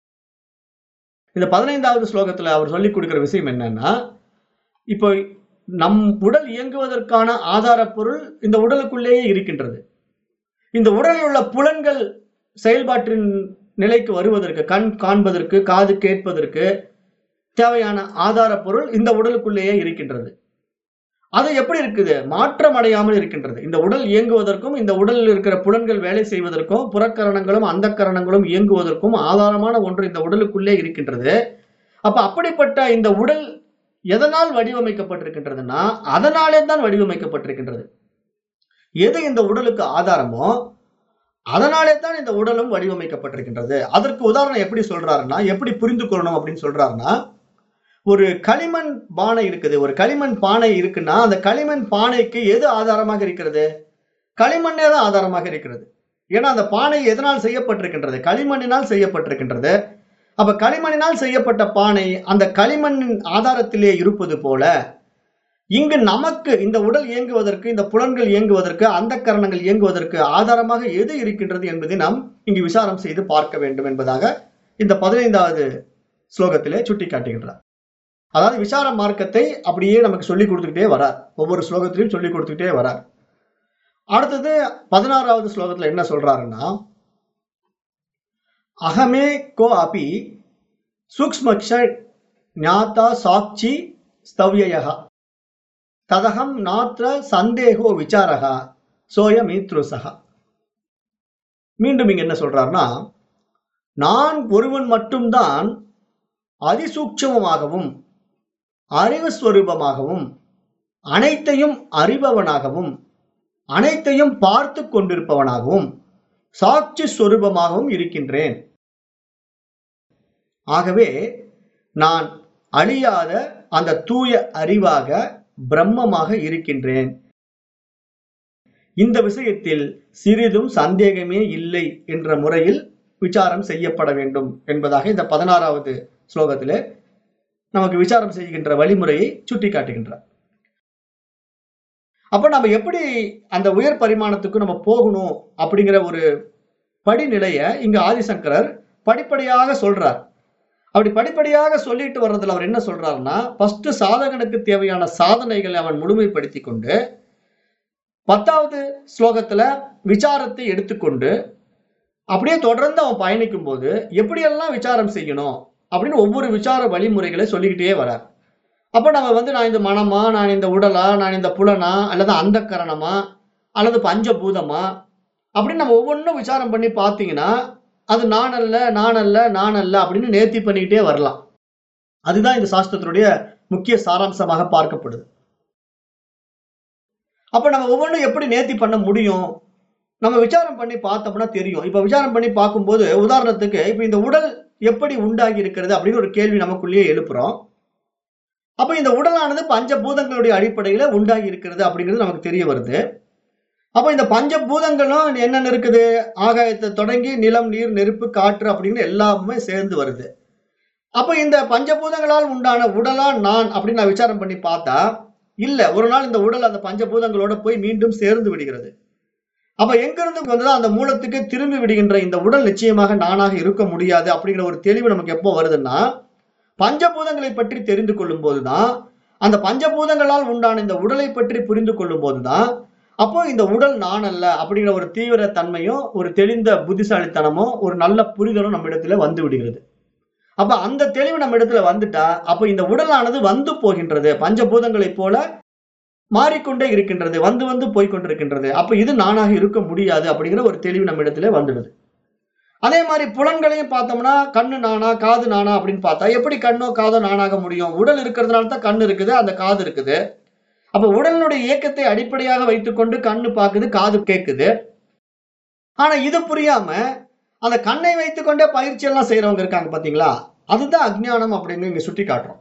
இந்த பதினைந்தாவது ஸ்லோகத்துல அவர் சொல்லிக் கொடுக்கிற விஷயம் என்னன்னா இப்போ நம் உடல் இயங்குவதற்கான ஆதார பொருள் இந்த உடலுக்குள்ளேயே இருக்கின்றது இந்த உடலில் உள்ள புலன்கள் செயல்பாட்டின் நிலைக்கு வருவதற்கு கண் காண்பதற்கு காது கேட்பதற்கு தேவையான ஆதார பொருள் இந்த உடலுக்குள்ளேயே இருக்கின்றது அது எப்படி இருக்குது மாற்றம் அடையாமல் இருக்கின்றது இந்த உடல் இயங்குவதற்கும் இந்த உடலில் இருக்கிற புலன்கள் வேலை செய்வதற்கும் புறக்கரணங்களும் அந்த கரணங்களும் இயங்குவதற்கும் ஆதாரமான ஒன்று இந்த உடலுக்குள்ளே இருக்கின்றது அப்ப அப்படிப்பட்ட இந்த உடல் எதனால் வடிவமைக்கப்பட்டிருக்கின்றதுன்னா அதனாலே தான் வடிவமைக்கப்பட்டிருக்கின்றது எது இந்த உடலுக்கு ஆதாரமோ அதனாலே தான் இந்த உடலும் வடிவமைக்கப்பட்டிருக்கின்றது அதற்கு உதாரணம் எப்படி சொல்றாருன்னா எப்படி புரிந்து கொள்ளணும் அப்படின்னு சொல்றாருன்னா ஒரு களிமண் பானை இருக்குது ஒரு களிமண் பானை இருக்குன்னா அந்த களிமண் பானைக்கு எது ஆதாரமாக இருக்கிறது களிமண்ணே தான் ஆதாரமாக இருக்கிறது ஏன்னா அந்த பானை எதனால் செய்யப்பட்டிருக்கின்றது களிமண்ணினால் செய்யப்பட்டிருக்கின்றது அப்ப களிமண்ணினால் செய்யப்பட்ட பானை அந்த களிமண்ணின் ஆதாரத்திலே இருப்பது போல இங்கு நமக்கு இந்த உடல் இயங்குவதற்கு இந்த புலன்கள் இயங்குவதற்கு அந்த கரணங்கள் இயங்குவதற்கு ஆதாரமாக எது இருக்கின்றது என்பதை நாம் இங்கு விசாரம் செய்து பார்க்க வேண்டும் என்பதாக இந்த பதினைந்தாவது ஸ்லோகத்திலே சுட்டி காட்டுகின்றார் அதாவது விசார மார்க்கத்தை அப்படியே நமக்கு சொல்லி கொடுத்துக்கிட்டே வரார் ஒவ்வொரு ஸ்லோகத்திலையும் சொல்லி கொடுத்துக்கிட்டே வரார் அடுத்தது பதினாறாவது ஸ்லோகத்துல என்ன சொல்றாருன்னா அகமே கோ அபி சூக்மக்ஷ ஞாதா சாட்சி ஸ்தவ்யயா ததகம் நாத்திர சந்தேகோ விசாரகா சோய மீத்ருசகா மீண்டும் இங்க என்ன சொல்றாருன்னா நான் ஒருவன் மட்டும்தான் அதிசூட்சமமாகவும் அறிவு ஸ்வரூபமாகவும் அனைத்தையும் அறிபவனாகவும் அனைத்தையும் பார்த்து கொண்டிருப்பவனாகவும் சாட்சி ஸ்வரூபமாகவும் இருக்கின்றேன் ஆகவே நான் அழியாத அந்த தூய அறிவாக பிரம்மமாக இருக்கின்றேன் இந்த விஷயத்தில் சிறிதும் சந்தேகமே இல்லை என்ற முறையில் விசாரம் செய்யப்பட வேண்டும் என்பதாக இந்த பதினாறாவது ஸ்லோகத்திலே நமக்கு விசாரம் செய்கின்ற வழிமுறையை சுட்டி காட்டுகின்றார் அப்ப நம்ம எப்படி அந்த உயர் பரிமாணத்துக்கு நம்ம போகணும் அப்படிங்கிற ஒரு படிநிலைய இங்க ஆதிசங்கரர் படிப்படியாக சொல்றார் அப்படி படிப்படியாக சொல்லிட்டு வர்றதுல அவர் என்ன சொல்றாருன்னா ஃபர்ஸ்ட் சாதகனுக்கு தேவையான சாதனைகளை அவன் முழுமைப்படுத்தி கொண்டு பத்தாவது ஸ்லோகத்துல விசாரத்தை எடுத்துக்கொண்டு அப்படியே தொடர்ந்து அவன் பயணிக்கும் போது எப்படியெல்லாம் விசாரம் செய்யணும் அப்படின்னு ஒவ்வொரு விசார வழிமுறைகளை சொல்லிக்கிட்டே வரார் அப்ப நம்ம வந்து நான் இந்த மனமா நான் இந்த உடலா நான் இந்த புலனா அல்லது அந்த கரணமா அல்லது பஞ்சபூதமா அப்படின்னு நம்ம ஒவ்வொன்றும் விசாரம் பண்ணி பார்த்தீங்கன்னா அது நான் அல்ல நான் அல்ல நான் அல்ல அப்படின்னு நேர்த்தி பண்ணிக்கிட்டே வரலாம் அதுதான் இந்த சாஸ்திரத்தினுடைய முக்கிய சாராம்சமாக பார்க்கப்படுது அப்ப நம்ம ஒவ்வொன்றும் எப்படி நேர்த்தி பண்ண முடியும் நம்ம விசாரம் பண்ணி பார்த்தோம்னா தெரியும் இப்ப விசாரம் பண்ணி பார்க்கும்போது உதாரணத்துக்கு இப்ப இந்த உடல் எப்படி உண்டாகி இருக்கிறது அப்படின்னு ஒரு கேள்வி நமக்குள்ளேயே எழுப்புறோம் அப்ப இந்த உடலானது பஞ்சபூதங்களுடைய அடிப்படையில உண்டாகி இருக்கிறது அப்படிங்கிறது நமக்கு தெரிய வருது அப்ப இந்த பஞ்சபூதங்களும் என்னென்ன இருக்குது ஆகாயத்தை தொடங்கி நிலம் நீர் நெருப்பு காற்று அப்படின்னு எல்லாமே சேர்ந்து வருது அப்ப இந்த பஞ்சபூதங்களால் உண்டான உடலா நான் அப்படின்னு நான் விசாரம் பண்ணி பார்த்தா இல்ல ஒரு நாள் இந்த உடல் அந்த பஞ்சபூதங்களோட போய் மீண்டும் சேர்ந்து விடுகிறது அப்ப எங்கிருந்து வந்ததோ அந்த மூலத்துக்கு திரும்பி விடுகின்ற இந்த உடல் நிச்சயமாக நானாக இருக்க முடியாது அப்படிங்கிற ஒரு தெளிவு நமக்கு எப்போ வருதுன்னா பஞ்சபூதங்களை பற்றி தெரிந்து கொள்ளும் போதுதான் அந்த பஞ்சபூதங்களால் உண்டான இந்த உடலை பற்றி புரிந்து கொள்ளும் போதுதான் அப்போ இந்த உடல் நான் அல்ல அப்படிங்கிற ஒரு தீவிர தன்மையும் ஒரு தெளிந்த புத்திசாலித்தனமும் ஒரு நல்ல புரிதலும் நம்ம இடத்துல வந்து விடுகிறது அப்ப அந்த தெளிவு நம்ம இடத்துல வந்துட்டா அப்ப இந்த உடலானது வந்து போகின்றது பஞ்சபூதங்களைப் போல மாறிக்கொண்டே இருக்கின்றது வந்து வந்து போய்கொண்டிருக்கின்றது அப்ப இது நானாக இருக்க முடியாது அப்படிங்கிற ஒரு தெளிவு நம்ம இடத்துல வந்துடுது அதே மாதிரி புலன்களையும் பார்த்தோம்னா கண்ணு நானா காது நானா அப்படின்னு பார்த்தா எப்படி கண்ணோ காதோ நானாக முடியும் உடல் இருக்கிறதுனால தான் கண்ணு இருக்குது அந்த காது இருக்குது அப்ப உடலினுடைய இயக்கத்தை அடிப்படையாக வைத்துக்கொண்டு கண்ணு பார்க்குது காது கேட்குது ஆனா இது புரியாம அந்த கண்ணை வைத்துக்கொண்டே பயிற்சி எல்லாம் செய்யறவங்க இருக்காங்க பாத்தீங்களா அதுதான் அஜ்ஞானம் அப்படின்னு இங்க சுட்டி காட்டுறோம்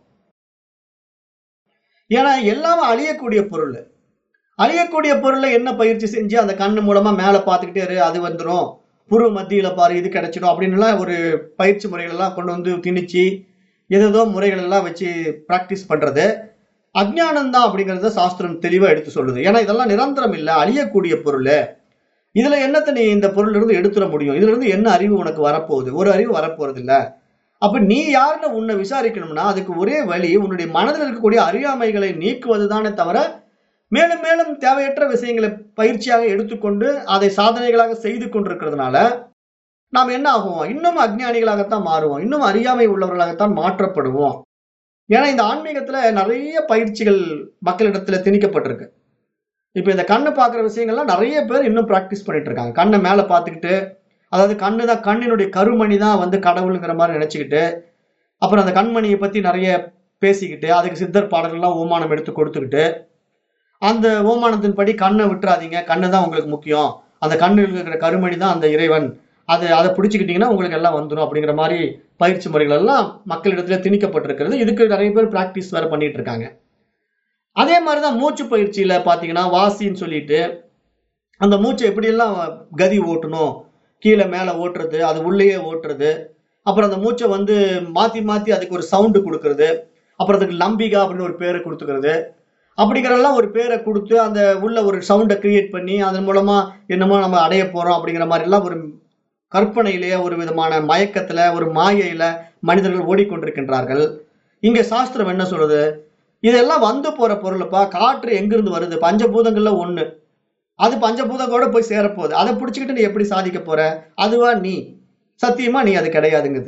ஏன்னா எல்லாமே அழியக்கூடிய பொருள் அழியக்கூடிய பொருளை என்ன பயிற்சி செஞ்சு அந்த கண்ணு மூலமா மேல பார்த்துக்கிட்டே இரு அது வந்துடும் புரு மத்தியில பாரு இது கிடைச்சிடும் அப்படின்னுலாம் ஒரு பயிற்சி முறைகள் எல்லாம் கொண்டு வந்து திணிச்சு ஏதேதோ முறைகள் எல்லாம் வச்சு பிராக்டிஸ் பண்றது அஜ்ஞானம் தான் அப்படிங்கறத சாஸ்திரம் தெளிவா எடுத்து சொல்லுது ஏன்னா இதெல்லாம் நிரந்தரம் இல்லை அழியக்கூடிய பொருள் இதுல என்னத்தை நீ இந்த பொருள்ல இருந்து எடுத்துட முடியும் இதுல இருந்து என்ன அறிவு உனக்கு வரப்போகுது ஒரு அறிவு வரப்போறது இல்ல அப்ப நீ யாருன்னு உன்னை விசாரிக்கணும்னா அதுக்கு ஒரே வழி உன்னுடைய மனதில் இருக்கக்கூடிய அறியாமைகளை நீக்குவதுதானே தவிர மேலும் மேலும் தேவையற்ற விஷயங்களை பயிற்சியாக எடுத்துக்கொண்டு அதை சாதனைகளாக செய்து கொண்டிருக்கிறதுனால நாம் என்ன ஆகுவோம் இன்னும் அஜ்ஞானிகளாகத்தான் மாறுவோம் இன்னும் அறியாமை உள்ளவர்களாகத்தான் மாற்றப்படுவோம் ஏன்னா இந்த ஆன்மீகத்துல நிறைய பயிற்சிகள் மக்களிடத்துல திணிக்கப்பட்டிருக்கு இப்ப இந்த கண்ணு பார்க்குற விஷயங்கள்லாம் நிறைய பேர் இன்னும் ப்ராக்டிஸ் பண்ணிட்டு இருக்காங்க கண்ணை மேல பார்த்துக்கிட்டு அதாவது கண்ணு தான் கண்ணினுடைய கருமணி தான் வந்து கடவுளுங்கிற மாதிரி நினைச்சுக்கிட்டு அப்புறம் அந்த கண்மணியை பத்தி நிறைய பேசிக்கிட்டு அதுக்கு சித்தர் பாடல்கள்லாம் ஓமானம் எடுத்து கொடுத்துக்கிட்டு அந்த ஓமானத்தின் படி கண்ணை விட்டுறாதீங்க கண்ணு தான் உங்களுக்கு முக்கியம் அந்த கண்ணில் இருக்கிற கருமணி தான் அந்த இறைவன் அது அதை பிடிச்சிக்கிட்டீங்கன்னா உங்களுக்கு எல்லாம் வந்துடும் அப்படிங்கிற மாதிரி பயிற்சி முறைகள் எல்லாம் மக்களிடத்துல திணிக்கப்பட்டிருக்கிறது இதுக்கு நிறைய பேர் பிராக்டிஸ் வேற பண்ணிட்டு இருக்காங்க அதே மாதிரிதான் மூச்சு பயிற்சியில பாத்தீங்கன்னா வாசின்னு சொல்லிட்டு அந்த மூச்சை எப்படியெல்லாம் கதி ஓட்டணும் கீழே மேலே ஓட்டுறது அது உள்ளேயே ஓட்டுறது அப்புறம் அந்த மூச்சை வந்து மாத்தி மாத்தி அதுக்கு ஒரு சவுண்டு கொடுக்கறது அப்புறம் அதுக்கு நம்பிக்கை அப்படின்னு ஒரு பேரை கொடுத்துக்கிறது அப்படிங்கிறதெல்லாம் ஒரு பேரை கொடுத்து அந்த உள்ள ஒரு சவுண்டை கிரியேட் பண்ணி அதன் மூலமா என்னமோ நம்ம அடைய போறோம் அப்படிங்கிற மாதிரி எல்லாம் ஒரு கற்பனையிலேயே ஒரு விதமான மயக்கத்துல ஒரு மாயையில மனிதர்கள் ஓடிக்கொண்டிருக்கின்றார்கள் இங்க சாஸ்திரம் என்ன சொல்லுது இதெல்லாம் வந்து போற பொருளுப்பா காற்று எங்கிருந்து வருது பஞ்சபூதங்கள்ல ஒண்ணு அது பஞ்சபூதங்களோட போய் சேரப்போகுது அதை பிடிச்சிக்கிட்டு நீ எப்படி சாதிக்க போற அதுவா நீ சத்தியமா நீ அது கிடையாதுங்குது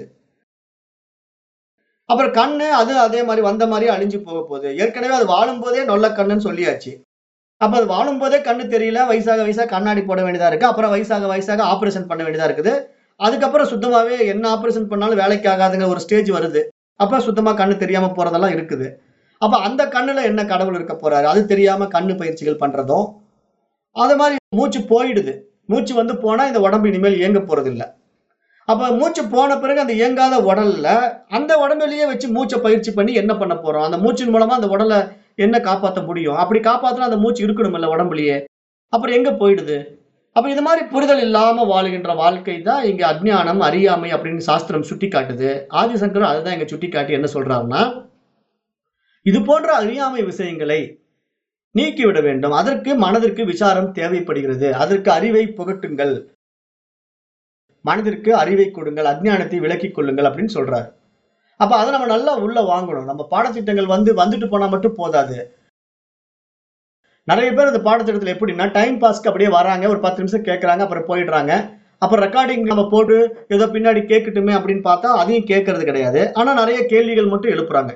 அப்புறம் கண்ணு அது அதே மாதிரி வந்த மாதிரி அழிஞ்சு போக போகுது ஏற்கனவே அது வாழும் போதே நொல்ல கண்ணுன்னு சொல்லியாச்சு அப்ப அது வாழும்போதே கண்ணு தெரியல வயசாக வயசாக கண்ணாடி போட வேண்டியதா இருக்கு அப்புறம் வயசாக வயசாக ஆபரேஷன் பண்ண வேண்டியதா இருக்குது அதுக்கப்புறம் சுத்தமாவே என்ன ஆபரேஷன் பண்ணாலும் வேலைக்கு ஆகாதுங்கிற ஒரு ஸ்டேஜ் வருது அப்ப சுத்தமா கண்ணு தெரியாம போறதெல்லாம் இருக்குது அப்ப அந்த கண்ணுல என்ன கடவுள் இருக்க போறாரு அது தெரியாம கண்ணு பயிற்சிகள் பண்றதும் அது மாதிரி மூச்சு போயிடுது மூச்சு வந்து போனா இந்த உடம்பு இனிமேல் இயங்க போறது இல்ல அப்ப மூச்சு போன பிறகு அந்த இயங்காத உடல்ல அந்த உடம்புலயே வச்சு மூச்சை பயிற்சி பண்ணி என்ன பண்ண போறோம் அந்த மூச்சின் மூலமா அந்த உடலை என்ன காப்பாற்ற முடியும் அப்படி காப்பாத்தினா அந்த மூச்சு இருக்கணும் இல்ல உடம்புலயே அப்புறம் எங்க போயிடுது அப்ப இது மாதிரி புரிதல் இல்லாம வாழுகின்ற வாழ்க்கை தான் இங்க அஜ்ஞானம் அறியாமை அப்படின்னு சாஸ்திரம் சுட்டி காட்டுது ஆதிசங்கர் அதுதான் இங்க சுட்டி காட்டி என்ன சொல்றாருன்னா இது போன்ற அறியாமை விஷயங்களை நீக்கிவிட வேண்டும் அதற்கு மனதிற்கு விசாரம் தேவைப்படுகிறது அதற்கு அறிவை புகட்டுங்கள் மனதிற்கு அறிவை கொடுங்கள் அஜ்ஞானத்தை விலக்கிக் கொள்ளுங்கள் அப்படின்னு சொல்றாரு அப்ப அதை நம்ம நல்லா உள்ள வாங்கணும் நம்ம பாடத்திட்டங்கள் வந்து வந்துட்டு போனா மட்டும் போதாது நிறைய பேர் இந்த பாடத்திட்டத்துல எப்படின்னா டைம் பாஸ்க்கு அப்படியே வராங்க ஒரு பத்து நிமிஷம் கேட்கறாங்க அப்புறம் போயிடுறாங்க அப்புறம் ரெக்கார்டிங் நம்ம போட்டு ஏதோ பின்னாடி கேட்கட்டுமே அப்படின்னு பார்த்தா அதையும் கேட்கறது கிடையாது ஆனா நிறைய கேள்விகள் மட்டும் எழுப்புறாங்க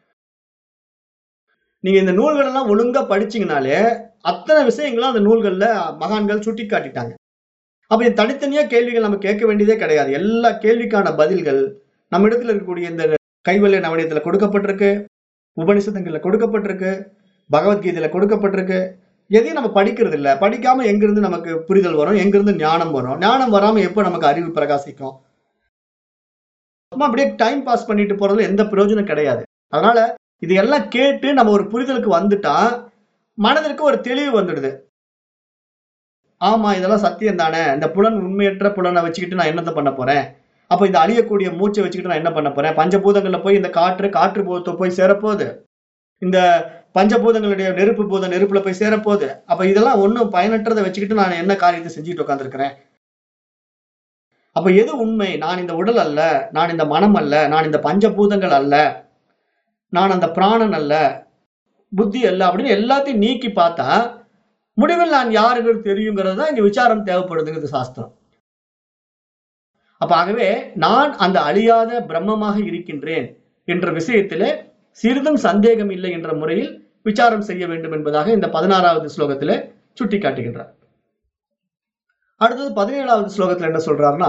நீங்க இந்த நூல்கள் எல்லாம் ஒழுங்கா படிச்சீங்கனாலே அத்தனை விஷயங்களும் அந்த நூல்கள்ல மகான்கள் சுட்டி காட்டிட்டாங்க அப்ப இது தனித்தனியா கேள்விகள் நம்ம கேட்க வேண்டியதே கிடையாது எல்லா கேள்விக்கான பதில்கள் நம்ம இடத்துல இருக்கக்கூடிய இந்த கைவல்ய நவனியத்துல கொடுக்கப்பட்டிருக்கு உபனிஷதங்கள்ல கொடுக்கப்பட்டிருக்கு பகவத்கீதையில கொடுக்கப்பட்டிருக்கு எதையும் நம்ம படிக்கிறது இல்ல படிக்காம எங்கிருந்து நமக்கு புரிதல் வரும் எங்கிருந்து ஞானம் வரும் ஞானம் வராம எப்போ நமக்கு அறிவு பிரகாசிக்கும் சும்மா அப்படியே டைம் பாஸ் பண்ணிட்டு போறதுல எந்த பிரயோஜனம் கிடையாது அதனால இது எல்லாம் கேட்டு நம்ம ஒரு புரிதலுக்கு வந்துட்டா மனதிற்கு ஒரு தெளிவு வந்துடுது ஆமா இதெல்லாம் சத்தியம் தானே இந்த புலன் உண்மையற்ற புலனை வச்சுக்கிட்டு நான் என்னத்தை பண்ண போறேன் அப்ப இந்த அழியக்கூடிய மூச்சை வச்சுக்கிட்டு நான் என்ன பண்ண போறேன் பஞ்சபூதங்கள்ல போய் இந்த காற்று காற்று பூதத்தை போய் சேரப்போகுது இந்த பஞ்சபூதங்களுடைய நெருப்பு பூதம் நெருப்புல போய் சேரப்போகுது அப்ப இதெல்லாம் ஒண்ணும் பயனற்றதை வச்சுக்கிட்டு நான் என்ன காரியத்தை செஞ்சுட்டு உட்காந்துருக்கிறேன் அப்ப எது உண்மை நான் இந்த உடல் அல்ல நான் இந்த மனம் அல்ல நான் இந்த பஞ்சபூதங்கள் அல்ல நான் அந்த பிராணன் அல்ல புத்தி அல்ல அப்படின்னு எல்லாத்தையும் நீக்கி பார்த்தா முடிவில் நான் யாருங்கிறது தெரியுங்கிறது தான் இங்க விசாரம் தேவைப்படுதுங்கிறது சாஸ்திரம் அப்ப ஆகவே நான் அந்த அழியாத பிரம்மமாக இருக்கின்றேன் என்ற விஷயத்திலே சிறிதும் சந்தேகம் இல்லை என்ற முறையில் விசாரம் செய்ய வேண்டும் என்பதாக இந்த பதினாறாவது ஸ்லோகத்திலே சுட்டி காட்டுகின்றார் அடுத்தது பதினேழாவது ஸ்லோகத்துல என்ன சொல்றாருன்னா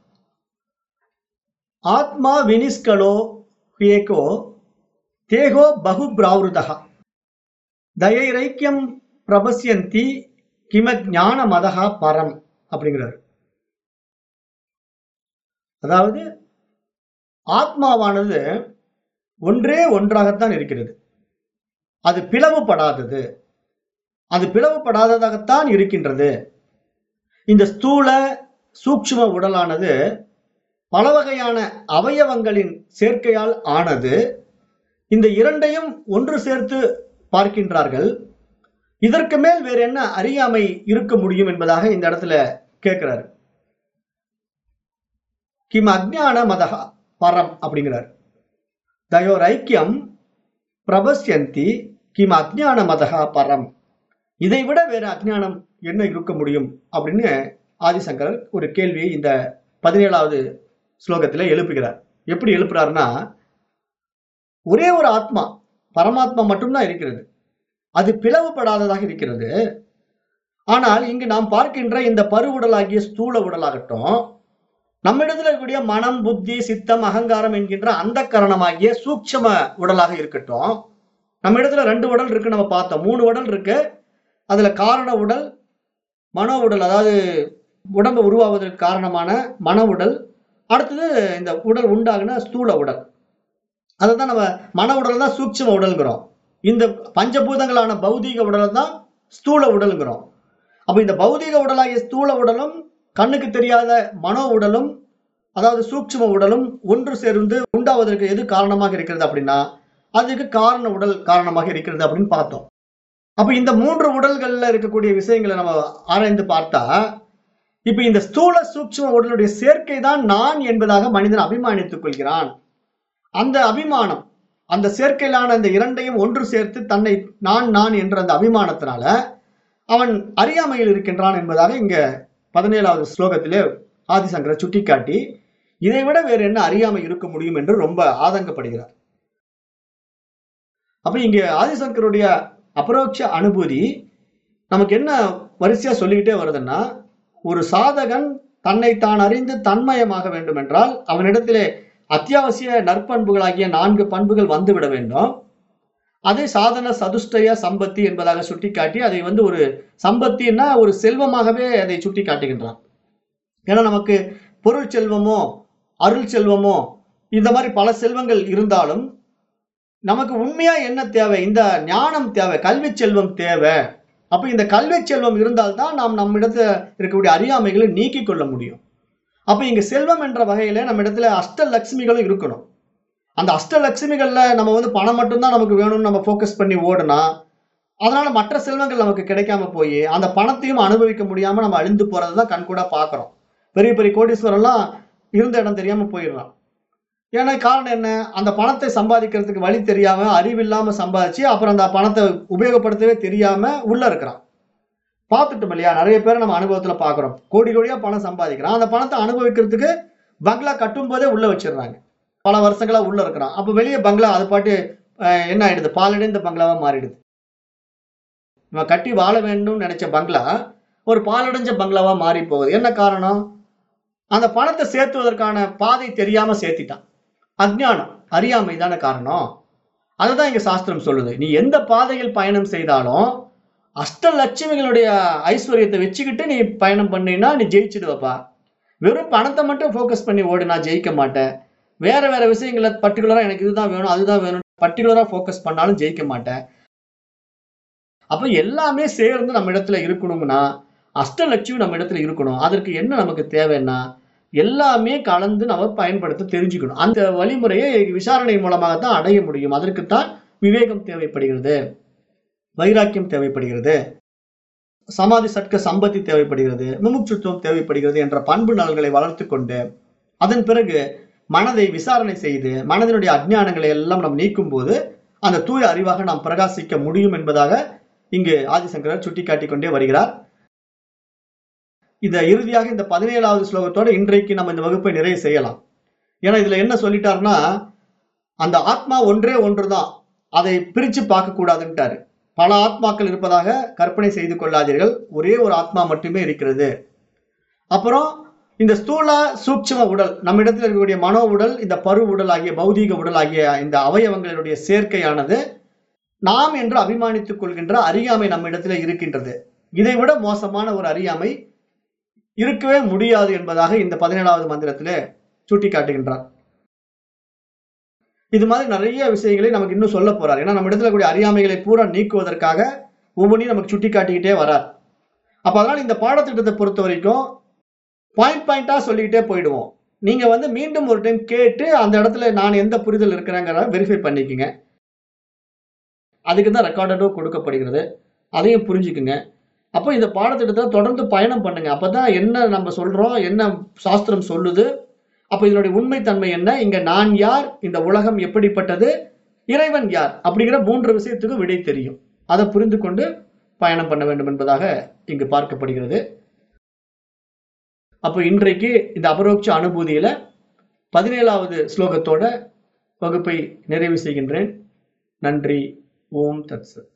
ஆத்மா வினிஸ்கலோ ஹியேகோ தேகோ பகு பிராவிருதா தயைரைக்கியம் பிரபஸ்யந்தி கிம ஞான மதகா பரம் அப்படிங்கிறார் அதாவது ஆத்மாவானது ஒன்றே ஒன்றாகத்தான் இருக்கிறது அது பிளவுபடாதது அது பிளவுபடாததாகத்தான் இருக்கின்றது இந்த ஸ்தூல சூக்ஷ்ம உடலானது பல வகையான அவயவங்களின் சேர்க்கையால் ஆனது இந்த இரண்டையும் ஒன்று சேர்த்து பார்க்கின்றார்கள் இதற்கு மேல் வேற என்ன அறியாமை இருக்க முடியும் என்பதாக இந்த இடத்துல கேட்கிறாரு கிம் அஜ்ஞான மதகா பரம் அப்படிங்கிறார் தயோர் ஐக்கியம் பிரபஸ்யந்தி கிம் அஜ்ஞான மதகா பரம் இதை விட வேற அஜ்ஞானம் என்ன இருக்க முடியும் அப்படின்னு ஆதிசங்கரர் ஒரு கேள்வியை இந்த பதினேழாவது ஸ்லோகத்துல எழுப்புகிறார் எப்படி எழுப்புறாருன்னா ஒரே ஒரு ஆத்மா பரமாத்மா மட்டும்தான் இருக்கிறது அது பிளவுபடாததாக இருக்கிறது ஆனால் இங்கு நாம் பார்க்கின்ற இந்த பருவுடலாகிய ஸ்தூல உடலாகட்டும் நம்மிடத்தில் இருக்கக்கூடிய மனம் புத்தி சித்தம் அகங்காரம் என்கின்ற அந்த கரணமாகிய சூட்சம உடலாக இருக்கட்டும் நம்ம இடத்துல ரெண்டு உடல் இருக்கு நம்ம பார்த்தோம் மூணு உடல் இருக்கு அதுல காரண உடல் மனோ உடல் அதாவது உடம்பு உருவாவதற்கு காரணமான மன உடல் அடுத்தது இந்த உடல் உண்டாகுன ஸ்தூல உடல் அதை தான் நம்ம மன உடல் தான் சூட்சம உடல்கிறோம் இந்த பஞ்சபூதங்களான பௌதீக உடலை தான் ஸ்தூல உடலுங்கிறோம் அப்ப இந்த பௌதீக உடலாகிய ஸ்தூல உடலும் கண்ணுக்கு தெரியாத மனோ உடலும் அதாவது சூட்சும உடலும் ஒன்று சேர்ந்து உண்டாவதற்கு எது காரணமாக இருக்கிறது அப்படின்னா அதுக்கு காரண உடல் காரணமாக இருக்கிறது அப்படின்னு பார்த்தோம் அப்ப இந்த மூன்று உடல்கள்ல இருக்கக்கூடிய விஷயங்களை நம்ம ஆராய்ந்து பார்த்தா இப்ப இந்த ஸ்தூல சூட்சும உடலுடைய சேர்க்கை தான் நான் என்பதாக மனிதன் அபிமானித்துக் கொள்கிறான் அந்த அபிமானம் அந்த சேர்க்கையிலான இந்த இரண்டையும் ஒன்று சேர்த்து தன்னை நான் நான் என்ற அந்த அபிமானத்தினால அவன் அறியாமையில் இருக்கின்றான் என்பதாக இங்க பதினேழாவது ஸ்லோகத்திலே ஆதிசங்கரை சுட்டிக்காட்டி இதை விட வேறு என்ன அறியாமை இருக்க முடியும் என்று ரொம்ப ஆதங்கப்படுகிறார் அப்ப இங்க ஆதிசங்கருடைய அபரோட்ச அனுபூதி நமக்கு என்ன வரிசையா சொல்லிக்கிட்டே வருதுன்னா ஒரு சாதகன் தன்னை தான் அறிந்து தன்மயமாக வேண்டும் என்றால் அவனிடத்திலே அத்தியாவசிய நற்பண்புகளாகிய நான்கு பண்புகள் வந்துவிட வேண்டும் அதை சாதன சதுஷ்டய சம்பத்தி என்பதாக சுட்டிக்காட்டி அதை வந்து ஒரு சம்பத்தின்னா ஒரு செல்வமாகவே அதை சுட்டி காட்டுகின்றான் ஏன்னா நமக்கு பொருள் செல்வமோ அருள் செல்வமோ இந்த மாதிரி பல செல்வங்கள் இருந்தாலும் நமக்கு உண்மையா என்ன தேவை இந்த ஞானம் தேவை கல்வி செல்வம் தேவை அப்ப இந்த கல்வி செல்வம் இருந்தால்தான் நாம் நம்மிடத்துல இருக்கக்கூடிய அறியாமைகளை நீக்கிக் கொள்ள முடியும் அப்ப இங்க செல்வம் என்ற வகையில நம்ம இடத்துல அஷ்டலட்சுமிகளும் இருக்கணும் அந்த அஷ்டலட்சுமிகள்ல நம்ம வந்து பணம் மட்டும்தான் நமக்கு வேணும்னு நம்ம ஃபோக்கஸ் பண்ணி ஓடுனா அதனால மற்ற செல்வங்கள் நமக்கு கிடைக்காம போய் அந்த பணத்தையும் அனுபவிக்க முடியாம நம்ம அழிந்து போறதை தான் கண்கூடா பாக்குறோம் பெரிய பெரிய கோடீஸ்வரம்லாம் இருந்த இடம் தெரியாம போயிடுறான் ஏன்னா காரணம் என்ன அந்த பணத்தை சம்பாதிக்கிறதுக்கு வழி தெரியாம அறிவில்லாம சம்பாதிச்சு அப்புறம் அந்த பணத்தை உபயோகப்படுத்தவே தெரியாம உள்ள இருக்கிறான் பார்த்துட்டோம் இல்லையா நிறைய பேரை நம்ம அனுபவத்துல பாக்குறோம் கோடி கோடியா பணம் சம்பாதிக்கிறான் அந்த பணத்தை அனுபவிக்கிறதுக்கு பங்களா கட்டும் போதே உள்ள வச்சிடுறாங்க பல வருஷங்களா உள்ள இருக்கிறான் அப்ப வெளியே பங்களா அது பாட்டு அஹ், என்ன ஆயிடுது பாலடைந்த பங்களாவா மாறிடுது இவன் கட்டி வாழ வேண்டும்னு நினைச்ச பங்களா ஒரு பாலடைஞ்ச பங்களாவா மாறி போகுது என்ன காரணம் அந்த பணத்தை சேர்த்துவதற்கான பாதை தெரியாம சேர்த்திட்டான் அஜ்ஞானம் அறியாமை தானே காரணம் அதுதான் இங்க சாஸ்திரம் சொல்லுது நீ எந்த பாதையில் பயணம் செய்தாலும் அஷ்டலட்சுமிகளுடைய ஐஸ்வர்யத்தை வச்சுக்கிட்டு நீ பயணம் பண்ணினா நீ ஜெயிச்சிடுவப்பா வெறும் பணத்தை மட்டும் ஃபோக்கஸ் பண்ணி ஓடு நான் ஜெயிக்க மாட்டேன் வேற வேற விஷயங்கள பர்டிகுலரா எனக்கு இதுதான் வேணும் அதுதான் வேணும் பர்டிகுலரா ஃபோக்கஸ் பண்ணாலும் ஜெயிக்க மாட்டேன் அப்ப எல்லாமே சேர்ந்து நம்ம இடத்துல இருக்கணும்னா அஷ்டலட்சுமி நம்ம இடத்துல இருக்கணும் அதற்கு என்ன நமக்கு தேவைன்னா எல்லாமே கலந்து நம்ம பயன்படுத்த தெரிஞ்சுக்கணும் அந்த வழிமுறையை விசாரணை மூலமாக தான் அடைய முடியும் அதற்குத்தான் விவேகம் தேவைப்படுகிறது வைராக்கியம் தேவைப்படுகிறது சமாதி சட்க சம்பத்தி தேவைப்படுகிறது முமுட்சுத்துவம் தேவைப்படுகிறது என்ற பண்பு நலன்களை வளர்த்து கொண்டு அதன் பிறகு மனதை விசாரணை செய்து மனதினுடைய அஜ்ஞானங்களை எல்லாம் நாம் நீக்கும் போது அந்த தூய அறிவாக நாம் பிரகாசிக்க முடியும் என்பதாக இங்கு ஆதிசங்கரர் சுட்டிக்காட்டிக் கொண்டே வருகிறார் இந்த இறுதியாக இந்த பதினேழாவது ஸ்லோகத்தோட இன்றைக்கு நம்ம இந்த வகுப்பை நிறைவு செய்யலாம் ஏன்னா இதுல என்ன சொல்லிட்டாருன்னா அந்த ஆத்மா ஒன்றே ஒன்றுதான் அதை பிரிச்சு பார்க்க கூடாதுன்ட்டாரு பல ஆத்மாக்கள் இருப்பதாக கற்பனை செய்து கொள்ளாதீர்கள் ஒரே ஒரு ஆத்மா மட்டுமே இருக்கிறது அப்புறம் இந்த ஸ்தூல சூட்சும உடல் நம்ம இடத்துல இருக்கக்கூடிய மனோ உடல் இந்த பரு உடல் ஆகிய பௌதீக உடல் ஆகிய இந்த அவயவங்களுடைய சேர்க்கையானது நாம் என்று அபிமானித்துக் கொள்கின்ற அறியாமை நம்ம இடத்துல இருக்கின்றது இதை விட மோசமான ஒரு அறியாமை இருக்கவே முடியாது என்பதாக இந்த பதினேழாவது மந்திரத்திலே சுட்டி காட்டுகின்றார் இது மாதிரி நிறைய விஷயங்களை நமக்கு இன்னும் சொல்ல போறார் ஏன்னா நம்ம இடத்துல கூடிய அறியாமைகளை பூரா நீக்குவதற்காக ஒவ்வொன்றையும் நமக்கு சுட்டி காட்டிக்கிட்டே வரார் அப்ப அதனால இந்த பாடத்திட்டத்தை பொறுத்த வரைக்கும் பாயிண்ட் பாயிண்டா சொல்லிக்கிட்டே போயிடுவோம் நீங்க வந்து மீண்டும் ஒரு டைம் கேட்டு அந்த இடத்துல நான் எந்த புரிதல் இருக்கிறேங்கிறத வெரிஃபை பண்ணிக்கங்க அதுக்கு தான் ரெக்கார்டடும் கொடுக்கப்படுகிறது அதையும் புரிஞ்சுக்குங்க அப்போ இந்த பாடத்திட்டத்தை தொடர்ந்து பயணம் பண்ணுங்க அப்பதான் என்ன நம்ம சொல்றோம் என்ன சாஸ்திரம் சொல்லுது அப்ப இதனுடைய உண்மைத்தன்மை என்ன இங்க நான் யார் இந்த உலகம் எப்படிப்பட்டது இறைவன் யார் அப்படிங்கிற மூன்று விஷயத்துக்கு விடை தெரியும் அதை புரிந்து கொண்டு பயணம் பண்ண வேண்டும் என்பதாக இங்கு பார்க்கப்படுகிறது அப்போ இன்றைக்கு இந்த அபரோக்ஷ அனுபூதியில பதினேழாவது ஸ்லோகத்தோட வகுப்பை நிறைவு செய்கின்றேன் நன்றி ஓம் தத்சத்